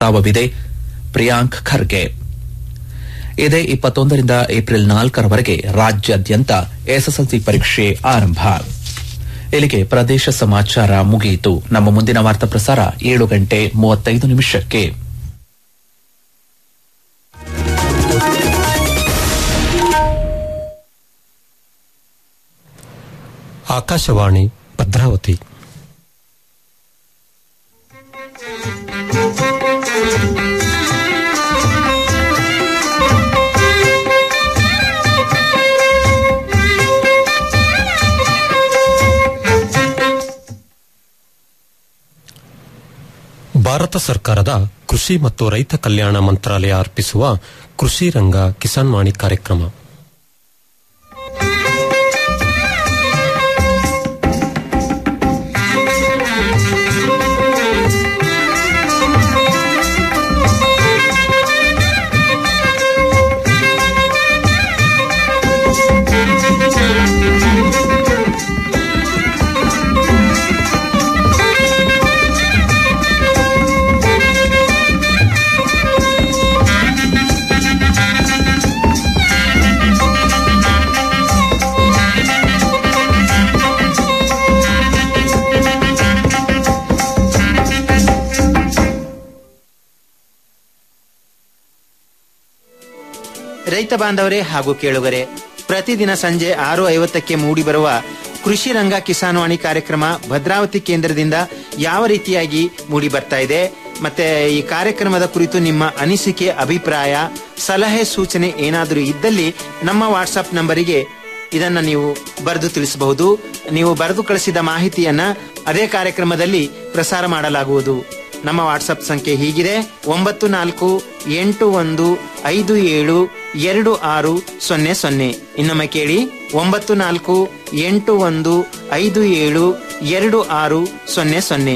ಪ್ರಸ್ತಾವವಿದೆ ಪ್ರಿಯಾಂಕ್ ಖರ್ಗೆ ಇದೇ ಇಪ್ಪತ್ತೊಂದರಿಂದ ಏಪ್ರಿಲ್ ನಾಲ್ಕರವರೆಗೆ ರಾಜ್ಯಾದ್ಯಂತ ಎಸ್ಎಸ್ಎಲ್ಸಿ ಪರೀಕ್ಷೆ ಆರಂಭ ಇಲ್ಲಿಗೆ ಪ್ರದೇಶ ಸಮಾಚಾರ ಮುಗಿಯಿತು ನಮ್ಮ ಮುಂದಿನ ವಾರ್ತಾ ಪ್ರಸಾರ ಏಳು ಗಂಟೆ ಮೂವತ್ತೈದು ನಿಮಿಷಕ್ಕೆ ಆಕಾಶವಾಣಿ ಭದ್ರಾವತಿ ಭಾರತ ಸರ್ಕಾರದ ಕೃಷಿ ಮತ್ತು ರೈತ ಕಲ್ಯಾಣ ಮಂತ್ರಾಲಯ ಅರ್ಪಿಸುವ ಕೃಷಿ ರಂಗ ಕಿಸಾನ್ ವಾಣಿ ಕಾರ್ಯಕ್ರಮ ರೈತ ಬಾಂಧವರೇ ಹಾಗೂ ಕೇಳುಗರೆ ಪ್ರತಿದಿನ ಸಂಜೆ ಆರು ಐವತ್ತಕ್ಕೆ ಮೂಡಿಬರುವ ಕೃಷಿ ರಂಗ ಕಿಸಾನ್ವಾಣಿ ಕಾರ್ಯಕ್ರಮ ಭದ್ರಾವತಿ ಕೇಂದ್ರದಿಂದ ಯಾವ ರೀತಿಯಾಗಿ ಮೂಡಿ ಬರ್ತಾ ಇದೆ ಮತ್ತೆ ಈ ಕಾರ್ಯಕ್ರಮದ ಕುರಿತು ನಿಮ್ಮ ಅನಿಸಿಕೆ ಅಭಿಪ್ರಾಯ ಸಲಹೆ ಸೂಚನೆ ಏನಾದರೂ ಇದ್ದಲ್ಲಿ ನಮ್ಮ ವಾಟ್ಸಪ್ ನಂಬರಿಗೆ ಇದನ್ನ ನೀವು ಬರೆದು ತಿಳಿಸಬಹುದು ನೀವು ಬರೆದು ಕಳಿಸಿದ ಮಾಹಿತಿಯನ್ನ ಅದೇ ಕಾರ್ಯಕ್ರಮದಲ್ಲಿ ಪ್ರಸಾರ ಮಾಡಲಾಗುವುದು ನಮ್ಮ ವಾಟ್ಸಪ್ ಸಂಖ್ಯೆ ಹೀಗಿದೆ ಒಂಬತ್ತು ನಾಲ್ಕು ಎಂಟು ಒಂದು ಐದು ಏಳು ಎರಡು ಆರು ಸೊನ್ನೆ ಸೊನ್ನೆ ಇನ್ನೊಮ್ಮೆ ಕೇಳಿ ಒಂಬತ್ತು ನಾಲ್ಕು ಎಂಟು ಒಂದು ಐದು ಏಳು ಎರಡು ಆರು ಸೊನ್ನೆ ಸೊನ್ನೆ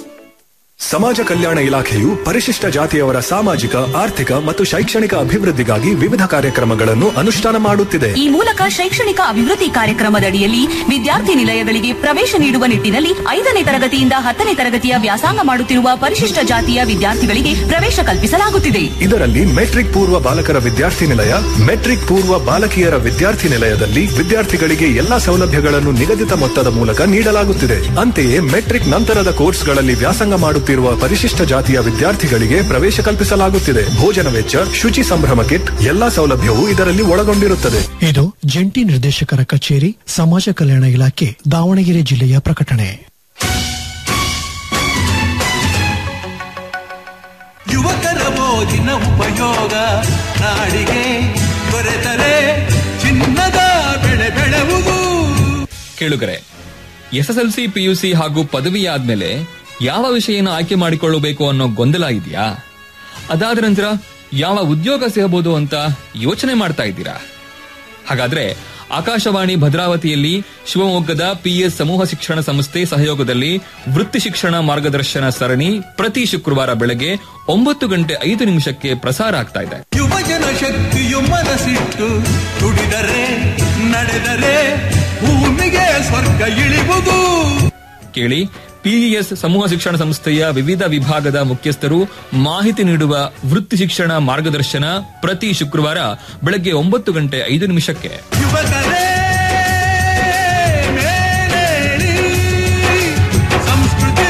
ಸಮಾಜ ಕಲ್ಯಾಣ ಇಲಾಖೆಯು ಪರಿಶಿಷ್ಟ ಜಾತಿಯವರ ಸಾಮಾಜಿಕ ಆರ್ಥಿಕ ಮತ್ತು ಶೈಕ್ಷಣಿಕ ಅಭಿವೃದ್ಧಿಗಾಗಿ ವಿವಿಧ ಕಾರ್ಯಕ್ರಮಗಳನ್ನು ಅನುಷ್ಠಾನ ಮಾಡುತ್ತಿದೆ ಈ ಮೂಲಕ ಶೈಕ್ಷಣಿಕ ಅಭಿವೃದ್ಧಿ ಕಾರ್ಯಕ್ರಮದಡಿಯಲ್ಲಿ ವಿದ್ಯಾರ್ಥಿ ನಿಲಯಗಳಿಗೆ ಪ್ರವೇಶ ನೀಡುವ ನಿಟ್ಟಿನಲ್ಲಿ ಐದನೇ ತರಗತಿಯಿಂದ ಹತ್ತನೇ ತರಗತಿಯ ವ್ಯಾಸಂಗ ಮಾಡುತ್ತಿರುವ ಪರಿಶಿಷ್ಟ ಜಾತಿಯ ವಿದ್ಯಾರ್ಥಿಗಳಿಗೆ ಪ್ರವೇಶ ಕಲ್ಪಿಸಲಾಗುತ್ತಿದೆ ಇದರಲ್ಲಿ ಮೆಟ್ರಿಕ್ ಪೂರ್ವ ಬಾಲಕರ ವಿದ್ಯಾರ್ಥಿ ನಿಲಯ ಮೆಟ್ರಿಕ್ ಪೂರ್ವ ಬಾಲಕಿಯರ ವಿದ್ಯಾರ್ಥಿ ನಿಲಯದಲ್ಲಿ ವಿದ್ಯಾರ್ಥಿಗಳಿಗೆ ಎಲ್ಲಾ ಸೌಲಭ್ಯಗಳನ್ನು ನಿಗದಿತ ಮೊತ್ತದ ಮೂಲಕ ನೀಡಲಾಗುತ್ತಿದೆ ಅಂತೆಯೇ ಮೆಟ್ರಿಕ್ ನಂತರದ ಕೋರ್ಸ್ಗಳಲ್ಲಿ ವ್ಯಾಸಂಗ ಮಾಡುತ್ತಿರುವ ಪರಿಶಿಷ್ಟ ಜಾತಿಯ ವಿದ್ಯಾರ್ಥಿಗಳಿಗೆ ಪ್ರವೇಶ ಕಲ್ಪಿಸಲಾಗುತ್ತಿದೆ ಭೋಜನ ವೆಚ್ಚ ಶುಚಿ ಸಂಭ್ರಮ ಕಿಟ್ ಎಲ್ಲಾ ಸೌಲಭ್ಯವೂ ಇದರಲ್ಲಿ ಒಳಗೊಂಡಿರುತ್ತದೆ ಇದು ಜಂಟಿ ನಿರ್ದೇಶಕರ ಕಚೇರಿ ಸಮಾಜ ಕಲ್ಯಾಣ ಇಲಾಖೆ ದಾವಣಗೆರೆ ಜಿಲ್ಲೆಯ ಪ್ರಕಟಣೆ ಯುವಕರ ಮೋಜಿನ ಉಪಯೋಗ ನಾಡಿಗೆ ದೊರೆತರೆ ಚಿನ್ನದ ಬೆಳೆ ಬೆಳೆವುದು ಕೇಳುಗರೆ ಎಸ್ಎಸ್ಎಲ್ಸಿ ಪಿಯುಸಿ ಹಾಗೂ ಪದವಿ ಆದ್ಮೇಲೆ ಯಾವ ವಿಷಯನ ಆಯ್ಕೆ ಮಾಡಿಕೊಳ್ಳಬೇಕು ಅನ್ನೋ ಗೊಂದಲ ಇದೆಯಾ ಅದಾದ ನಂತರ ಯಾವ ಉದ್ಯೋಗ ಸಿಗಬಹುದು ಅಂತ ಯೋಚನೆ ಮಾಡ್ತಾ ಇದ್ದೀರಾ ಹಾಗಾದ್ರೆ ಆಕಾಶವಾಣಿ ಭದ್ರಾವತಿಯಲ್ಲಿ ಶಿವಮೊಗ್ಗದ ಪಿಎಸ್ ಸಮೂಹ ಶಿಕ್ಷಣ ಸಂಸ್ಥೆ ಸಹಯೋಗದಲ್ಲಿ ವೃತ್ತಿ ಶಿಕ್ಷಣ ಮಾರ್ಗದರ್ಶನ ಸರಣಿ ಪ್ರತಿ ಶುಕ್ರವಾರ ಬೆಳಗ್ಗೆ ಒಂಬತ್ತು ಗಂಟೆ ಐದು ನಿಮಿಷಕ್ಕೆ ಪ್ರಸಾರ ಆಗ್ತಾ ಇದೆ ಯುವಜನ ಶಕ್ತಿಯು ಮನಸ್ಸಿಟ್ಟು ದುಡಿದರೆ ನಡೆದರೆ ಭೂಮಿಗೆ ಸ್ವರ್ಗ ಇಳಿವುದು ಕೇಳಿ ಪಿಇಎಸ್ ಸಮೂಹ ಶಿಕ್ಷಣ ಸಂಸ್ಥೆಯ ವಿವಿಧ ವಿಭಾಗದ ಮುಖ್ಯಸ್ಥರು ಮಾಹಿತಿ ನೀಡುವ ವೃತ್ತಿ ಶಿಕ್ಷಣ ಮಾರ್ಗದರ್ಶನ ಪ್ರತಿ ಶುಕ್ರವಾರ ಬೆಳಗ್ಗೆ ಒಂಬತ್ತು ಗಂಟೆ ಐದು ನಿಮಿಷಕ್ಕೆ ಯುವಕರೇ ಮೇಲೇಳಿ ಸಂಸ್ಕೃತಿ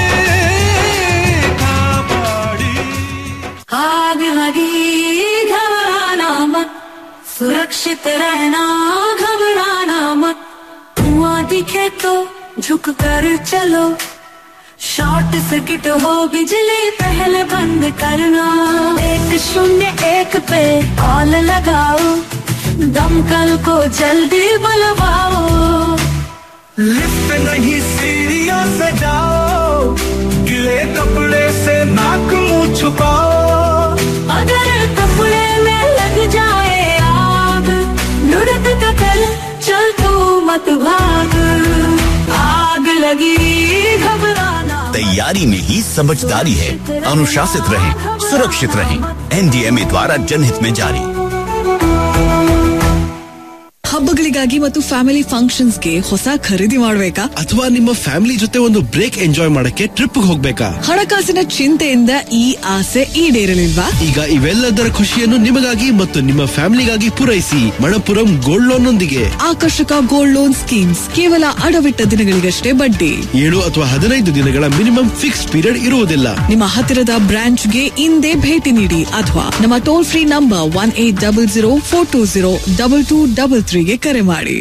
ಕಾಪಾಡಿ आग लगी घबराना मत सुरक्षित रहना घबराना मत धुआं दिखे तो झुक कर चलो शॉर्ट सर्किट हो बिजली पहले बंद करना एक शून्य एक पे कॉल लगाओ दमकल को जल्दी बुलवाओ लिफ्ट नहीं सीढ़ियों से जाओ गिले कपड़े से नाक मुंह छुपाओ अगर कपड़े में लग जाए आग लुढ़क कर चल तू मत भाग आग लगी घबराना तैयारी में ही समझदारी है अनुशासित रहें सुरक्षित रहें एनडीएमए द्वारा जनहित में जारी ಹಬ್ಬಗಳಿಗಾಗಿ ಮತ್ತು ಫ್ಯಾಮಿಲಿ ಫಂಕ್ಷನ್ಸ್ಗೆ ಹೊಸ ಖರೀದಿ ಮಾಡ್ಬೇಕಾ ಅಥವಾ ನಿಮ್ಮ ಫ್ಯಾಮಿಲಿ ಜೊತೆ ಒಂದು ಬ್ರೇಕ್ ಎಂಜಾಯ್ ಮಾಡಕ್ಕೆ ಟ್ರಿಪ್ ಹೋಗ್ಬೇಕಾ ಹಣಕಾಸಿನ ಚಿಂತೆಯಿಂದ ಈ ಆಸೆ ಈಡೇರಲಿಲ್ವಾ ಈಗ ಇವೆಲ್ಲದರ ಖುಷಿಯನ್ನು ನಿಮಗಾಗಿ ಮತ್ತು ನಿಮ್ಮ ಫ್ಯಾಮಿಲಿಗಾಗಿ ಪೂರೈಸಿ ಮಣಪುರಂ ಗೋಲ್ಡ್ ಲೋನ್ ನೊಂದಿಗೆ ಆಕರ್ಷಕ ಗೋಲ್ಡ್ ಲೋನ್ ಸ್ಕೀಮ್ಸ್ ಕೇವಲ ಅಡವಿಟ್ಟ ದಿನಗಳಿಗಷ್ಟೇ ಬಡ್ಡಿ ಏಳು ಅಥವಾ ಹದಿನೈದು ದಿನಗಳ ಮಿನಿಮಮ್ ಫಿಕ್ಸ್ ಪೀರಿಯಡ್ ಇರುವುದಿಲ್ಲ ನಿಮ್ಮ ಹತ್ತಿರದ ಬ್ರಾಂಚ್ಗೆ ಇಂದೇ ಭೇಟಿ ನೀಡಿ ಅಥವಾ ನಮ್ಮ toll free number one eight double zero four two zero double two double ತ್ರೀಗೆ ಕರೆ ಮಾಡಿ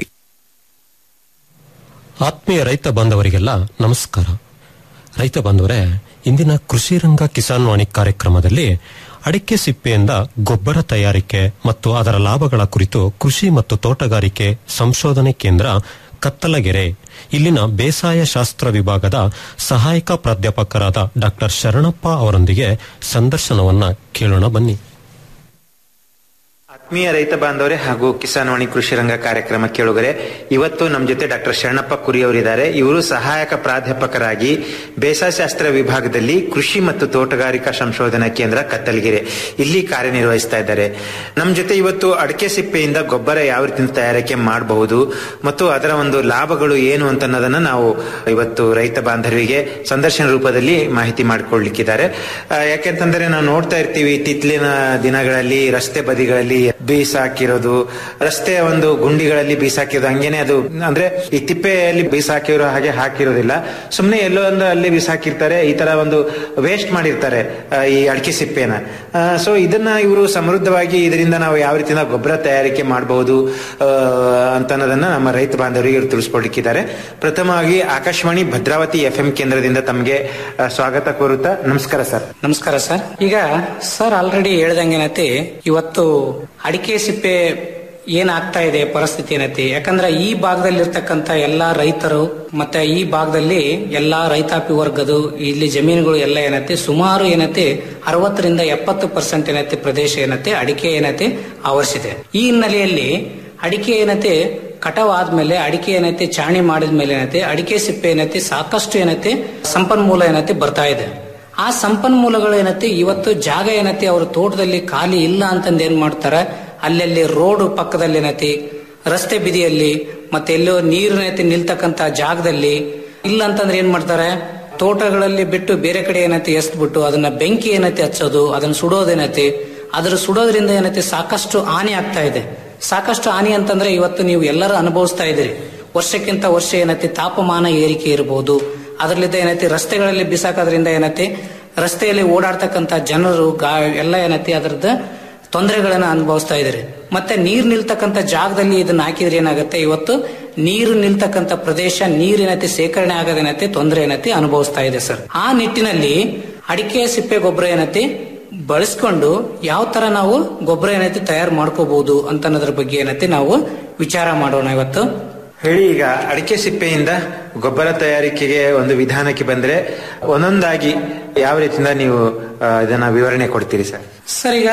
ಆತ್ಮೀಯ ರೈತ ಬಾಂಧವರಿಗೆಲ್ಲ ನಮಸ್ಕಾರ ರೈತ ಬಾಂಧವರೇ ಇಂದಿನ ಕೃಷಿ ರಂಗ ಕಿಸಾನ್ ವಾಣಿ ಕಾರ್ಯಕ್ರಮದಲ್ಲಿ ಅಡಿಕೆ ಸಿಪ್ಪೆಯಿಂದ ಗೊಬ್ಬರ ತಯಾರಿಕೆ ಮತ್ತು ಅದರ ಲಾಭಗಳ ಕುರಿತು ಕೃಷಿ ಮತ್ತು ತೋಟಗಾರಿಕೆ ಸಂಶೋಧನೆ ಕೇಂದ್ರ ಕತ್ತಲಗೆರೆ ಇಲ್ಲಿನ ಬೇಸಾಯ ಶಾಸ್ತ್ರ ವಿಭಾಗದ ಸಹಾಯಕ ಪ್ರಾಧ್ಯಾಪಕರಾದ ಡಾ ಶರಣಪ್ಪ ಅವರೊಂದಿಗೆ ಸಂದರ್ಶನವನ್ನ ಕೇಳೋಣ ಬನ್ನಿ ಆತ್ಮೀಯ ರೈತ ಬಾಂಧವರೇ ಹಾಗೂ ಕಿಸಾನ್ ವಾಣಿ ಕೃಷಿ ರಂಗ ಕಾರ್ಯಕ್ರಮ ಕೇಳುಗರೆ ಇವತ್ತು ನಮ್ಮ ಜೊತೆ ಡಾಕ್ಟರ್ ಶರಣಪ್ಪ ಕುರಿ ಅವರಿದ್ದಾರೆ ಇವರು ಸಹಾಯಕ ಪ್ರಾಧ್ಯಾಪಕರಾಗಿ ಬೇಸಾಯಶಾಸ್ತ್ರ ವಿಭಾಗದಲ್ಲಿ ಕೃಷಿ ಮತ್ತು ತೋಟಗಾರಿಕಾ ಸಂಶೋಧನಾ ಕೇಂದ್ರ ಕತ್ತಲಗೆರೆ ಇಲ್ಲಿ ಕಾರ್ಯನಿರ್ವಹಿಸ್ತಾ ಇದ್ದಾರೆ ನಮ್ಮ ಜೊತೆ ಇವತ್ತು ಅಡಿಕೆ ಸಿಪ್ಪೆಯಿಂದ ಗೊಬ್ಬರ ಯಾವ ರೀತಿ ತಯಾರಿಕೆ ಮಾಡಬಹುದು ಮತ್ತು ಅದರ ಒಂದು ಲಾಭಗಳು ಏನು ಅಂತ ಅನ್ನೋದನ್ನ ನಾವು ಇವತ್ತು ರೈತ ಬಾಂಧವರಿಗೆ ಸಂದರ್ಶನ ರೂಪದಲ್ಲಿ ಮಾಹಿತಿ ಮಾಡಿಕೊಳ್ಳಿಕ್ಕಿದ್ದಾರೆ ಆ, ಯಾಕೆಂತಂದ್ರೆ ನಾವು ನೋಡ್ತಾ ಇರ್ತೀವಿ ಇತ್ತೀಚಿನ ದಿನಗಳಲ್ಲಿ ರಸ್ತೆ ಬದಿಗಳಲ್ಲಿ ಬೀಸಾಕಿರೋದು ರಸ್ತೆಯ ಒಂದು ಗುಂಡಿಗಳಲ್ಲಿ ಬೀಸಾಕಿರೋದು ಹಂಗೇನೆ ಅದು ಅಂದ್ರೆ ಈ ತಿಪ್ಪೆಯಲ್ಲಿ ಬೀಸಾಕಿರೋ ಹಾಗೆ ಹಾಕಿರೋದಿಲ್ಲ ಸುಮ್ನೆ ಎಲ್ಲೋ ಒಂದು ಅಲ್ಲಿ ಬೀಸಾಕಿರ್ತಾರೆ ಈ ತರ ಒಂದು ವೇಸ್ಟ್ ಮಾಡಿರ್ತಾರೆ ಆ, ಈ ಅಡಿಕೆ ಸಿಪ್ಪೆನ ಸೊ ಇದನ್ನ ಇವರು ಸಮೃದ್ಧವಾಗಿ ಇದರಿಂದ ನಾವು ಯಾವ ರೀತಿಯಿಂದ ಗೊಬ್ಬರ ತಯಾರಿಕೆ ಮಾಡಬಹುದು ಅಂತ ಅನ್ನೋದನ್ನ ನಮ್ಮ ರೈತ ಬಾಂಧವರಿಗೆ ಇವ್ರು ತಿಳಿಸ್ಕೊಡ್ಲಿಕ್ಕಿದ್ದಾರೆ ಪ್ರಥಮವಾಗಿ ಆಕಾಶವಾಣಿ ಭದ್ರಾವತಿ ಎಫ್ ಎಂ ಕೇಂದ್ರದಿಂದ ತಮಗೆ ಆ, ಸ್ವಾಗತ ಕೋರುತ್ತಾ ನಮಸ್ಕಾರ ಸರ್ ನಮಸ್ಕಾರ ಸರ್ ಈಗ ಸರ್ ಆಲ್ರೆಡಿ ಹೇಳ್ದಂಗೇನತಿ ಇವತ್ತು ಅಡಿಕೆ ಸಿಪ್ಪೆ ಏನಾಗ್ತಾ ಇದೆ ಪರಿಸ್ಥಿತಿ ಏನೈತಿ ಯಾಕಂದ್ರೆ ಈ ಭಾಗದಲ್ಲಿ ಇರ್ತಕ್ಕಂತ ಎಲ್ಲಾ ರೈತರು ಮತ್ತೆ ಈ ಭಾಗದಲ್ಲಿ ಎಲ್ಲಾ ರೈತಾಪಿ ವರ್ಗದು ಇಲ್ಲಿ ಜಮೀನುಗಳು ಎಲ್ಲ ಏನೈತಿ ಸುಮಾರು ಏನೈತಿ ಅರವತ್ತರಿಂದ ಎಪ್ಪತ್ತು ಪರ್ಸೆಂಟ್ ಏನೈತಿ ಪ್ರದೇಶ ಏನೈತಿ ಅಡಿಕೆ ಏನೈತಿ ಆವರಿಸಿದೆ ಈ ಹಿನ್ನೆಲೆಯಲ್ಲಿ ಅಡಿಕೆ ಏನೈತಿ ಕಟಾವ್ ಆದ್ಮೇಲೆ ಅಡಿಕೆ ಏನೈತಿ ಚಾಣಿ ಮಾಡಿದ್ಮೇಲೆ ಏನೈತಿ ಅಡಿಕೆ ಸಿಪ್ಪೆ ಏನೈತಿ ಸಾಕಷ್ಟು ಏನೈತಿ ಸಂಪನ್ಮೂಲ ಏನೈತಿ ಬರ್ತಾ ಇದೆ ಆ ಸಂಪನ್ಮೂಲಗಳು ಏನೈತಿ ಇವತ್ತು ಜಾಗ ಏನೈತಿ ಅವ್ರ ತೋಟದಲ್ಲಿ ಖಾಲಿ ಇಲ್ಲ ಅಂತಂದ್ ಏನ್ ಮಾಡ್ತಾರೆ ಅಲ್ಲಲ್ಲಿ ರೋಡ್ ಪಕ್ಕದಲ್ಲಿ ಏನೈತಿ ರಸ್ತೆ ಬದಿಯಲ್ಲಿ ಮತ್ತೆ ಎಲ್ಲೋ ನೀರು ಏನೈತಿ ನಿಲ್ತಕ್ಕಂತ ಜಾಗದಲ್ಲಿ ಇಲ್ಲ ಅಂತಂದ್ರೆ ಏನ್ ಮಾಡ್ತಾರೆ ತೋಟಗಳಲ್ಲಿ ಬಿಟ್ಟು ಬೇರೆ ಕಡೆ ಏನೈತಿ ಎಸ್ಬಿಟ್ಟು ಅದನ್ನ ಬೆಂಕಿ ಏನೈತಿ ಹಚ್ಚೋದು ಅದನ್ನ ಸುಡೋದೇನೈತಿ ಅದ್ರ ಸುಡೋದ್ರಿಂದ ಏನೈತಿ ಸಾಕಷ್ಟು ಹಾನಿ ಆಗ್ತಾ ಇದೆ ಸಾಕಷ್ಟು ಹಾನಿ ಅಂತಂದ್ರೆ ಇವತ್ತು ನೀವು ಎಲ್ಲರೂ ಅನುಭವಿಸ್ತಾ ಇದ್ದೀರಿ ವರ್ಷಕ್ಕಿಂತ ವರ್ಷ ಏನೈತಿ ತಾಪಮಾನ ಏರಿಕೆ ಇರಬಹುದು ಅದರಲ್ಲಿದ್ದ ಏನೈತಿ ರಸ್ತೆಗಳಲ್ಲಿ ಬಿಸಾಕೋದ್ರಿಂದ ಏನೈತಿ ರಸ್ತೆಯಲ್ಲಿ ಓಡಾಡ್ತಕ್ಕಂತ ಜನರು ಗಾ ಎಲ್ಲ ಏನೈತಿ ಅದರದ ತೊಂದರೆಗಳನ್ನ ಅನುಭವಿಸ್ತಾ ಇದ್ದಾರೆ ಮತ್ತೆ ನೀರ್ ನಿಲ್ತಕ್ಕಂತ ಜಾಗದಲ್ಲಿ ಇದನ್ನ ಹಾಕಿದ್ರೆ ಏನಾಗುತ್ತೆ ಇವತ್ತು ನೀರು ನಿಲ್ತಕ್ಕಂತ ಪ್ರದೇಶ ನೀರಿನತಿ ಸೇಕರಣೆ ಆಗೋದೇನತಿ ತೊಂದರೆ ಏನತಿ ಅನುಭವಿಸ್ತಾ ಇದೆ ಸರ್ ಆ ನಿಟ್ಟಿನಲ್ಲಿ ಅಡಿಕೆ ಸಿಪ್ಪೆ ಗೊಬ್ಬರ ಏನತಿ ಬಳಸ್ಕೊಂಡು ಯಾವ ತರ ನಾವು ಗೊಬ್ಬರ ಏನೈತಿ ತಯಾರು ಮಾಡ್ಕೋಬಹುದು ಅಂತ ಅನ್ನೋದ್ರ ಬಗ್ಗೆ ಏನೈತಿ ನಾವು ವಿಚಾರ ಮಾಡೋಣ ಇವತ್ತು ಹೇಳಿ ಈಗ ಅಡಿಕೆ ಸಿಪ್ಪೆಯಿಂದ ಗೊಬ್ಬರ ತಯಾರಿಕೆಗೆ ಒಂದು ವಿಧಾನಕ್ಕೆ ಬಂದ್ರೆ ಒಂದೊಂದಾಗಿ ಯಾವ ರೀತಿಯಿಂದ ನೀವು ಆ, ಇದನ್ನ ವಿವರಣೆ ಕೊಡ್ತೀರಿ ಸರ್ ಸರ್ ಈಗ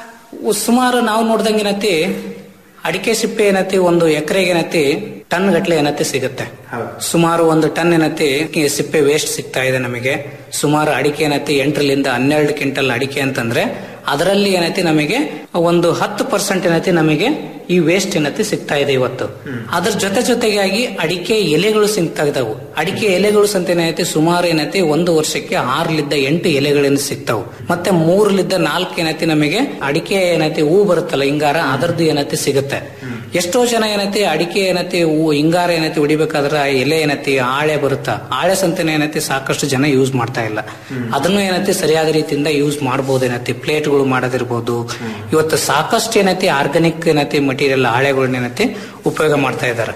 ಉ- ಸುಮಾರು ನಾವು ನೋಡ್ದಂಗೆ ಏನೈತಿ ಅಡಿಕೆ ಸಿಪ್ಪೆ ಏನೈತಿ ಒಂದು ಎಕರೆಗೆ ಏನೈತಿ ಟನ್ ಗಟ್ಲೆ ಏನೈತಿ ಸಿಗುತ್ತೆ ಸುಮಾರು ಒಂದು ಟನ್ ಏನೈತಿ ಈ ಸಿಪ್ಪೆ ವೇಸ್ಟ್ ಸಿಗ್ತಾ ಇದೆ ನಮಗೆ ಸುಮಾರು ಅಡಿಕೆ ಏನೈತಿ ಎಂಟರಿಂದ ಹನ್ನೆರಡು ಕ್ವಿಂಟಲ್ ಅಡಿಕೆ ಅಂತಂದ್ರೆ ಅದರಲ್ಲಿ ಏನೈತಿ ನಮಗೆ ಒಂದು ಹತ್ತು ಪರ್ಸೆಂಟ್ ಏನೈತಿ ನಮಗೆ ಈ ವೇಸ್ಟ್ ಏನೈತಿ ಸಿಗ್ತಾ ಇದೆ ಇವತ್ತು ಅದ್ರ ಜೊತೆ ಜೊತೆಗಾಗಿ ಅಡಿಕೆ ಎಲೆಗಳು ಸಿಗ್ತಾ ಇದಾವು ಅಡಿಕೆ ಎಲೆಗಳು ಸಂತ ಏನೈತಿ ಸುಮಾರು ಏನೈತಿ ಒಂದು ವರ್ಷಕ್ಕೆ ಆರ್ಲಿದ್ದ ಎಂಟು ಎಲೆಗಳಿಂದ ಸಿಗ್ತಾವು ಮತ್ತೆ ಮೂರಲಿದ್ದ ನಾಲ್ಕು ಏನೈತಿ ನಮಗೆ ಅಡಿಕೆ ಏನೈತಿ ಹೂ ಬರುತ್ತಲ್ಲ ಹಿಂಗಾರ ಅದರದ್ದು ಏನೈತಿ ಸಿಗುತ್ತೆ ಎಷ್ಟೋ ಜನ ಏನೈತಿ ಅಡಿಕೆ ಏನೈತಿ ಹೂ ಹಿಂಗಾರ ಏನೈತಿ ಹೊಡಿಬೇಕಾದ್ರ ಆ ಎಲೆ ಏನೈತಿ ಆಳೆ ಬರುತ್ತ ಆಳೆ ಸಂತೆನ ಏನೈತಿ ಸಾಕಷ್ಟು ಜನ ಯೂಸ್ ಮಾಡ್ತಾ ಇಲ್ಲ ಅದನ್ನು ಏನೈತಿ ಸರಿಯಾದ ರೀತಿಯಿಂದ ಯೂಸ್ ಮಾಡಬಹುದು ಏನೈತಿ ಪ್ಲೇಟ್ಗಳು ಮಾಡೋದಿರ್ಬೋದು ಇವತ್ತು ಸಾಕಷ್ಟು ಏನೈತಿ ಆರ್ಗಾನಿಕ್ ಏನೈತಿ ಮಟೀರಿಯಲ್ ಆಳೆಗಳನ್ನ ಏನೈತಿ ಉಪಯೋಗ ಮಾಡ್ತಾ ಇದ್ದಾರೆ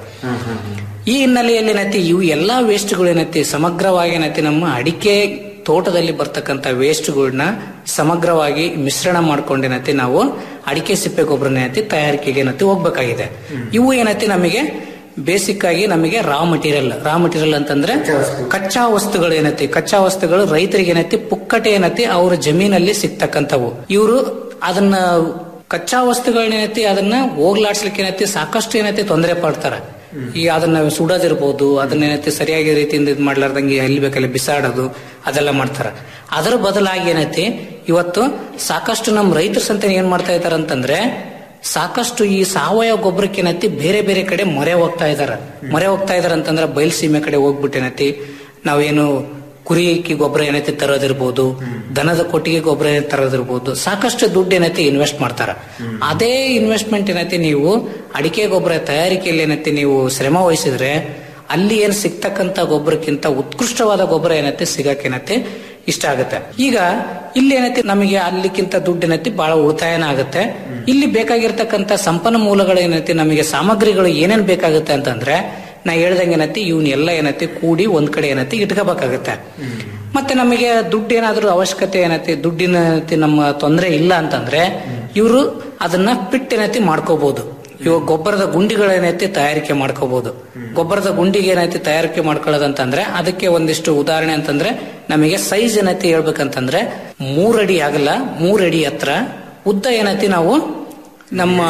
ಈ ಹಿನ್ನೆಲೆಯಲ್ಲಿ ಏನೈತಿ ಇವು ಎಲ್ಲಾ ವೇಸ್ಟ್ಗಳು ಏನೈತಿ ಸಮಗ್ರವಾಗಿ ಏನೈತಿ ನಮ್ಮ ಅಡಿಕೆ ತೋಟದಲ್ಲಿ ಬರ್ತಕ್ಕಂತ ವೇಸ್ಟ್ಗಳನ್ನ ಸಮಗ್ರವಾಗಿ ಮಿಶ್ರಣ ಮಾಡ್ಕೊಂಡು ಏನೈತಿ ನಾವು ಅಡಿಕೆ ಸಿಪ್ಪೆ ಗೊಬ್ಬರನ ಏನೈತಿ ತಯಾರಿಕೆಗೆ ಏನೈತಿ ಹೋಗ್ಬೇಕಾಗಿದೆ ಇವು ಏನೈತಿ ನಮಗೆ ಬೇಸಿಕ್ ಆಗಿ ನಮಗೆ ರಾ ಮಟೀರಿಯಲ್ ರಾ ಮಟೀರಿಯಲ್ ಅಂತಂದ್ರೆ ಕಚ್ಚಾ ವಸ್ತುಗಳು ಏನೈತಿ ಕಚ್ಚಾ ವಸ್ತುಗಳು ರೈತರಿಗೆ ಏನೈತಿ ಪುಕ್ಕಟೆ ಏನೈತಿ ಅವ್ರ ಜಮೀನಲ್ಲಿ ಸಿಗ್ತಕ್ಕಂಥವು ಇವರು ಅದನ್ನ ಕಚ್ಚಾ ವಸ್ತುಗಳನ್ನೇನೈತಿ ಅದನ್ನ ಹೋಗ್ಲಾಡ್ಸ್ಲಿಕ್ಕೆ ಏನೈತಿ ಸಾಕಷ್ಟು ಏನೈತಿ ತೊಂದರೆ ಪಡ್ತಾರೆ ಈ ಅದನ್ನ ಸುಡೋದಿರ್ಬೋದು ಅದನ್ನ ಏನೈತಿ ಸರಿಯಾಗಿ ರೀತಿಯಿಂದ ಇದು ಮಾಡ್ಲಾರ್ದಂಗೆ ಎಲ್ಲಿ ಬೇಕಲ್ಲಿ ಬಿಸಾಡೋದು ಅದೆಲ್ಲ ಮಾಡ್ತಾರೆ ಅದರ ಬದಲಾಗಿ ಏನೈತಿ ಇವತ್ತು ಸಾಕಷ್ಟು ನಮ್ಮ ರೈತರ ಸಂತೆ ಏನ್ ಮಾಡ್ತಾ ಇದ್ದಾರೆ ಅಂತಂದ್ರೆ ಸಾಕಷ್ಟು ಈ ಸಾವಯವ ಗೊಬ್ಬರಕ್ಕೆ ಏನೈತಿ ಬೇರೆ ಬೇರೆ ಕಡೆ ಮೊರೆ ಹೋಗ್ತಾ ಇದಾರ ಮೊರೆ ಹೋಗ್ತಾ ಇದಾರ ಅಂತಂದ್ರೆ ಬಯಲ್ಸೀಮೆ ಕಡೆ ಹೋಗ್ಬಿಟ್ಟೇನೈತಿ ನಾವೇನು ಕುರಿಕಿ ಗೊಬ್ಬರ ಏನೈತಿ ತರೋದಿರ್ಬೋದು ದನದ ಕೊಟ್ಟಿಗೆ ಗೊಬ್ಬರ ಏನೈತಿ ತರೋದಿರ್ಬೋದು ಸಾಕಷ್ಟು ದುಡ್ಡು ಏನೈತಿ ಇನ್ವೆಸ್ಟ್ ಮಾಡ್ತಾರ ಅದೇ ಇನ್ವೆಸ್ಟ್ಮೆಂಟ್ ಏನೈತಿ ನೀವು ಅಡಿಕೆ ಗೊಬ್ಬರ ತಯಾರಿಕೆಯಲ್ಲಿ ಏನೈತಿ ನೀವು ಶ್ರಮ ವಹಿಸಿದ್ರೆ ಅಲ್ಲಿ ಏನ್ ಸಿಗ್ತಕ್ಕಂತ ಗೊಬ್ಬರಕ್ಕಿಂತ ಉತ್ಕೃಷ್ಟವಾದ ಗೊಬ್ಬರ ಏನೈತಿ ಸಿಗಕ್ಕೇನೈತಿ ಇಷ್ಟ ಆಗುತ್ತೆ ಈಗ ಇಲ್ಲಿ ಏನೈತಿ ನಮಗೆ ಅಲ್ಲಿಕ್ಕಿಂತ ದುಡ್ಡು ಏನೈತಿ ಬಹಳ ಉಳಿತಾಯನ ಆಗುತ್ತೆ ಇಲ್ಲಿ ಬೇಕಾಗಿರ್ತಕ್ಕಂಥ ಸಂಪನ್ಮೂಲಗಳು ಏನೈತಿ ನಮಗೆ ಸಾಮಗ್ರಿಗಳು ಏನೇನ್ ಬೇಕಾಗುತ್ತೆ ಅಂತಂದ್ರೆ ನಾ ಹೇಳ್ದಂಗೆ ಏನೈತಿ ಇವ್ನ ಎಲ್ಲ ಏನೈತಿ ಕೂಡಿ ಒಂದ್ ಕಡೆ ಏನೈತಿ ಇಟ್ಕೋಬೇಕಾಗತ್ತೆ ಮತ್ತೆ ನಮಗೆ ದುಡ್ಡು ಏನಾದ್ರೂ ಅವಶ್ಯಕತೆ ಏನೈತಿ ದುಡ್ಡಿನ ಏನೈತಿ ನಮ್ಮ ತೊಂದರೆ ಇಲ್ಲ ಅಂತಂದ್ರೆ ಇವರು ಅದನ್ನ ಪಿಟ್ ಏನೈತಿ ಮಾಡ್ಕೋಬಹುದು ಇವಾಗ ಗೊಬ್ಬರದ ಗುಂಡಿಗಳೇನೈತಿ ತಯಾರಿಕೆ ಮಾಡ್ಕೋಬಹುದು ಗೊಬ್ಬರದ ಗುಂಡಿಗೆ ಏನೈತಿ ತಯಾರಿಕೆ ಮಾಡ್ಕೊಳ್ಳೋದಂತಂದ್ರೆ ಅದಕ್ಕೆ ಒಂದಿಷ್ಟು ಉದಾಹರಣೆ ಅಂತಂದ್ರೆ ನಮಗೆ ಸೈಜ್ ಏನೈತಿ ಹೇಳ್ಬೇಕಂತಂದ್ರೆ ಮೂರಡಿ ಆಗಲ್ಲ ಮೂರಡಿ ಹತ್ರ ಉದ್ದ ಏನೈತಿ ನಾವು ನಮ್ಮ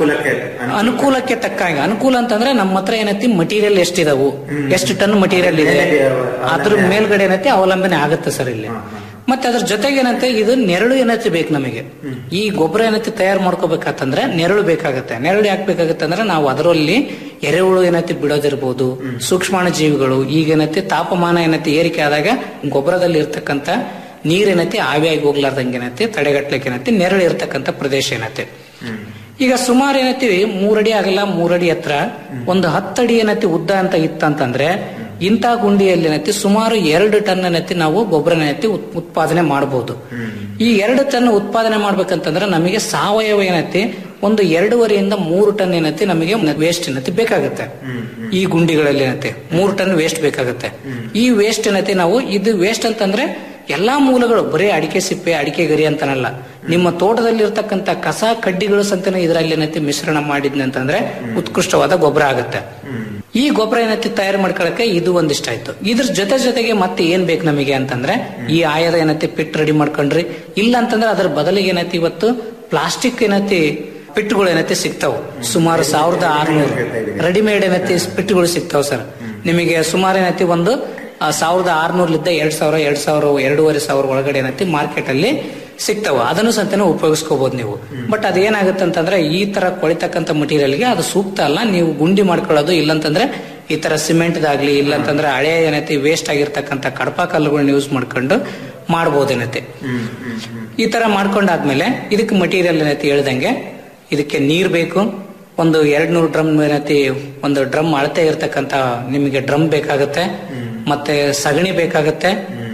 ಅನುಕೂಲಕ್ಕೆ ತಕ್ಕಂಗೆ ಅನುಕೂಲ ಅಂತಂದ್ರೆ ನಮ್ಮ ಹತ್ರ ಏನೈತಿ ಮಟೀರಿಯಲ್ ಎಷ್ಟಿದಾವು ಎಷ್ಟು ಟನ್ ಮಟೀರಿಯಲ್ ಇದೆ ಅದ್ರ ಮೇಲ್ಗಡೆ ಏನೈತಿ ಅವಲಂಬನೆ ಆಗುತ್ತೆ ಸರ್ ಇಲ್ಲಿ ಮತ್ತೆ ಅದ್ರ ಜೊತೆಗೆ ಏನಂತೆ ಇದು ನೆರಳು ಏನೈತಿ ಬೇಕು ನಮಗೆ ಈ ಗೊಬ್ಬರ ಏನೈತಿ ತಯಾರು ಮಾಡ್ಕೋಬೇಕಂತಂದ್ರೆ ನೆರಳು ಬೇಕಾಗುತ್ತೆ ನೆರಳು ಯಾಕೆ ಬೇಕಾಗುತ್ತೆ ಅಂದ್ರೆ ನಾವು ಅದರಲ್ಲಿ ಎರೆಹುಳು ಏನೈತಿ ಬಿಡೋದಿರ್ಬೋದು ಸೂಕ್ಷ್ಮಾಣು ಜೀವಿಗಳು ಈಗ ಏನೈತಿ ತಾಪಮಾನ ಏನೈತಿ ಏರಿಕೆ ಆದಾಗ ಗೊಬ್ಬರದಲ್ಲಿ ಇರ್ತಕ್ಕಂಥ ನೀರೇನೈತಿ ಆವಿಯಾಗಿ ಹೋಗ್ಲಾರ್ದಂಗೆ ಏನೈತಿ ತಡೆಗಟ್ಲಿಕ್ಕೆ ಏನೈತಿ ನೆರಳು ಇರ್ತಕ್ಕಂಥ ಪ್ರದೇಶ ಏನೈತಿ ಈಗ ಸುಮಾರು ಏನೈತಿ ಮೂರಡಿ ಆಗಲ್ಲ ಮೂರಡಿ ಹತ್ರ ಒಂದು ಹತ್ತಡಿ ಏನೈತಿ ಉದ್ದ ಅಂತ ಇತ್ತಂತಂದ್ರೆ ಇಂಥ ಗುಂಡಿಯಲ್ಲಿ ಏನೈತಿ ಸುಮಾರು ಎರಡು ಟನ್ ಏನೈತಿ ನಾವು ಗೊಬ್ಬರ ಏನೈತಿ ಉತ್- ಉತ್ಪಾದನೆ ಮಾಡಬಹುದು ಈ ಎರಡು ಟನ್ ಉತ್ಪಾದನೆ ಮಾಡ್ಬೇಕಂತಂದ್ರೆ ನಮಗೆ ಸಾವಯವ ಏನೈತಿ ಒಂದು ಎರಡೂವರೆಯಿಂದ ಮೂರು ಟನ್ ಏನೈತಿ ನಮಗೆ ವೇಸ್ಟ್ ಏನೈತಿ ಬೇಕಾಗುತ್ತೆ ಈ ಗುಂಡಿಗಳಲ್ಲಿ ಏನೈತಿ ಮೂರು ಟನ್ ವೇಸ್ಟ್ ಬೇಕಾಗುತ್ತೆ ಈ ವೇಸ್ಟ್ ಏನೈತಿ ನಾವು ಇದು ವೇಸ್ಟ್ ಅಂತಂದ್ರೆ ಎಲ್ಲಾ ಮೂಲಗಳು ಬರೀ ಅಡಿಕೆ ಸಿಪ್ಪೆ ಅಡಿಕೆ ಗರಿ ಅಂತನಲ್ಲ ನಿಮ್ಮ ತೋಟದಲ್ಲಿ ಇರ್ತಕ್ಕಂಥ ಕಸ ಕಡ್ಡಿಗಳು ಸಂತನ ಇದರಲ್ಲಿ ಏನೈತಿ ಮಿಶ್ರಣ ಮಾಡಿದ್ನಿ ಅಂತಂದ್ರೆ ಉತ್ಕೃಷ್ಟವಾದ ಗೊಬ್ಬರ ಆಗುತ್ತೆ ಈ ಗೊಬ್ಬರ ಏನೈತಿ ತಯಾರು ಮಾಡ್ಕೊಳಕ್ಕೆ ಇದು ಒಂದಿಷ್ಟಾಯ್ತು ಇದ್ರ ಜೊತೆ ಜೊತೆಗೆ ಮತ್ತೆ ಏನ್ ಬೇಕು ನಮಗೆ ಅಂತಂದ್ರೆ ಈ ಆಯದ ಏನೈತಿ ಪಿಟ್ ರೆಡಿ ಮಾಡ್ಕೊಂಡ್ರಿ ಇಲ್ಲ ಅಂತಂದ್ರೆ ಅದ್ರ ಬದಲಿಗೆ ಏನೈತಿ ಇವತ್ತು ಪ್ಲಾಸ್ಟಿಕ್ ಏನೈತಿ ಪಿಟ್ಗಳು ಏನೈತಿ ಸಿಗ್ತಾವ ಸುಮಾರು ಸಾವಿರದ ಆರ್ನೂರು ರೆಡಿಮೇಡ್ ಏನೈತಿ ಪಿಟ್ಗಳು ಸಿಗ್ತಾವ ಸರ್ ನಿಮಗೆ ಸುಮಾರು ಏನೈತಿ ಒಂದು ಆ, ಸಾವಿರದ ಆರ್ನೂರ್ಲಿದ್ದ ಎರಡ್ ಸಾವಿರ ಎರಡ್ ಸಾವಿರ ಎರಡೂವರೆ ಸಾವಿರ ಒಳಗಡೆ ಏನೈತಿ ಮಾರ್ಕೆಟ್ ಅಲ್ಲಿ ಸಿಗ್ತಾವ ಅದನ್ನು ಸಂತಾನೆ ಉಪಯೋಗಿಸ್ಕೋಬಹುದು ನೀವು ಬಟ್ ಅದೇನಾಗುತ್ತೆ ಅಂತಂದ್ರೆ ಈ ತರ ಕೊಳಿತಕ್ಕಂಥ ಮಟೀರಿಯಲ್ಗೆ ಅದು ಸೂಕ್ತ ಅಲ್ಲ ನೀವು ಗುಂಡಿ ಮಾಡ್ಕೊಳ್ಳೋದು ಇಲ್ಲಂತಂದ್ರೆ ಈ ತರ ಸಿಮೆಂಟ್ದಾಗ್ಲಿ ಇಲ್ಲಂತಂದ್ರೆ ಹಳೆ ಏನೈತಿ ವೇಸ್ಟ್ ಆಗಿರ್ತಕ್ಕಂಥ ಕಡಪ ಕಲ್ಲುಗಳನ್ನ ಯೂಸ್ ಮಾಡ್ಕೊಂಡು ಮಾಡ್ಬೋದೇನೈತಿ ಈ ತರ ಮಾಡ್ಕೊಂಡಾದ್ಮೇಲೆ ಇದಕ್ಕೆ ಮಟೀರಿಯಲ್ ಏನೈತಿ ಹೇಳ್ದಂಗೆ ಇದಕ್ಕೆ ನೀರ್ ಬೇಕು ಒಂದು ಎರಡ್ ನೂರು ಡ್ರಮ್ ಏನೈತಿ ಒಂದು ಡ್ರಮ್ ಅಳತೆ ಇರ್ತಕ್ಕಂತ ನಿಮಗೆ ಡ್ರಮ್ ಬೇಕಾಗುತ್ತೆ ಮತ್ತೆ ಸಗಣಿ ಬೇಕಾಗುತ್ತೆ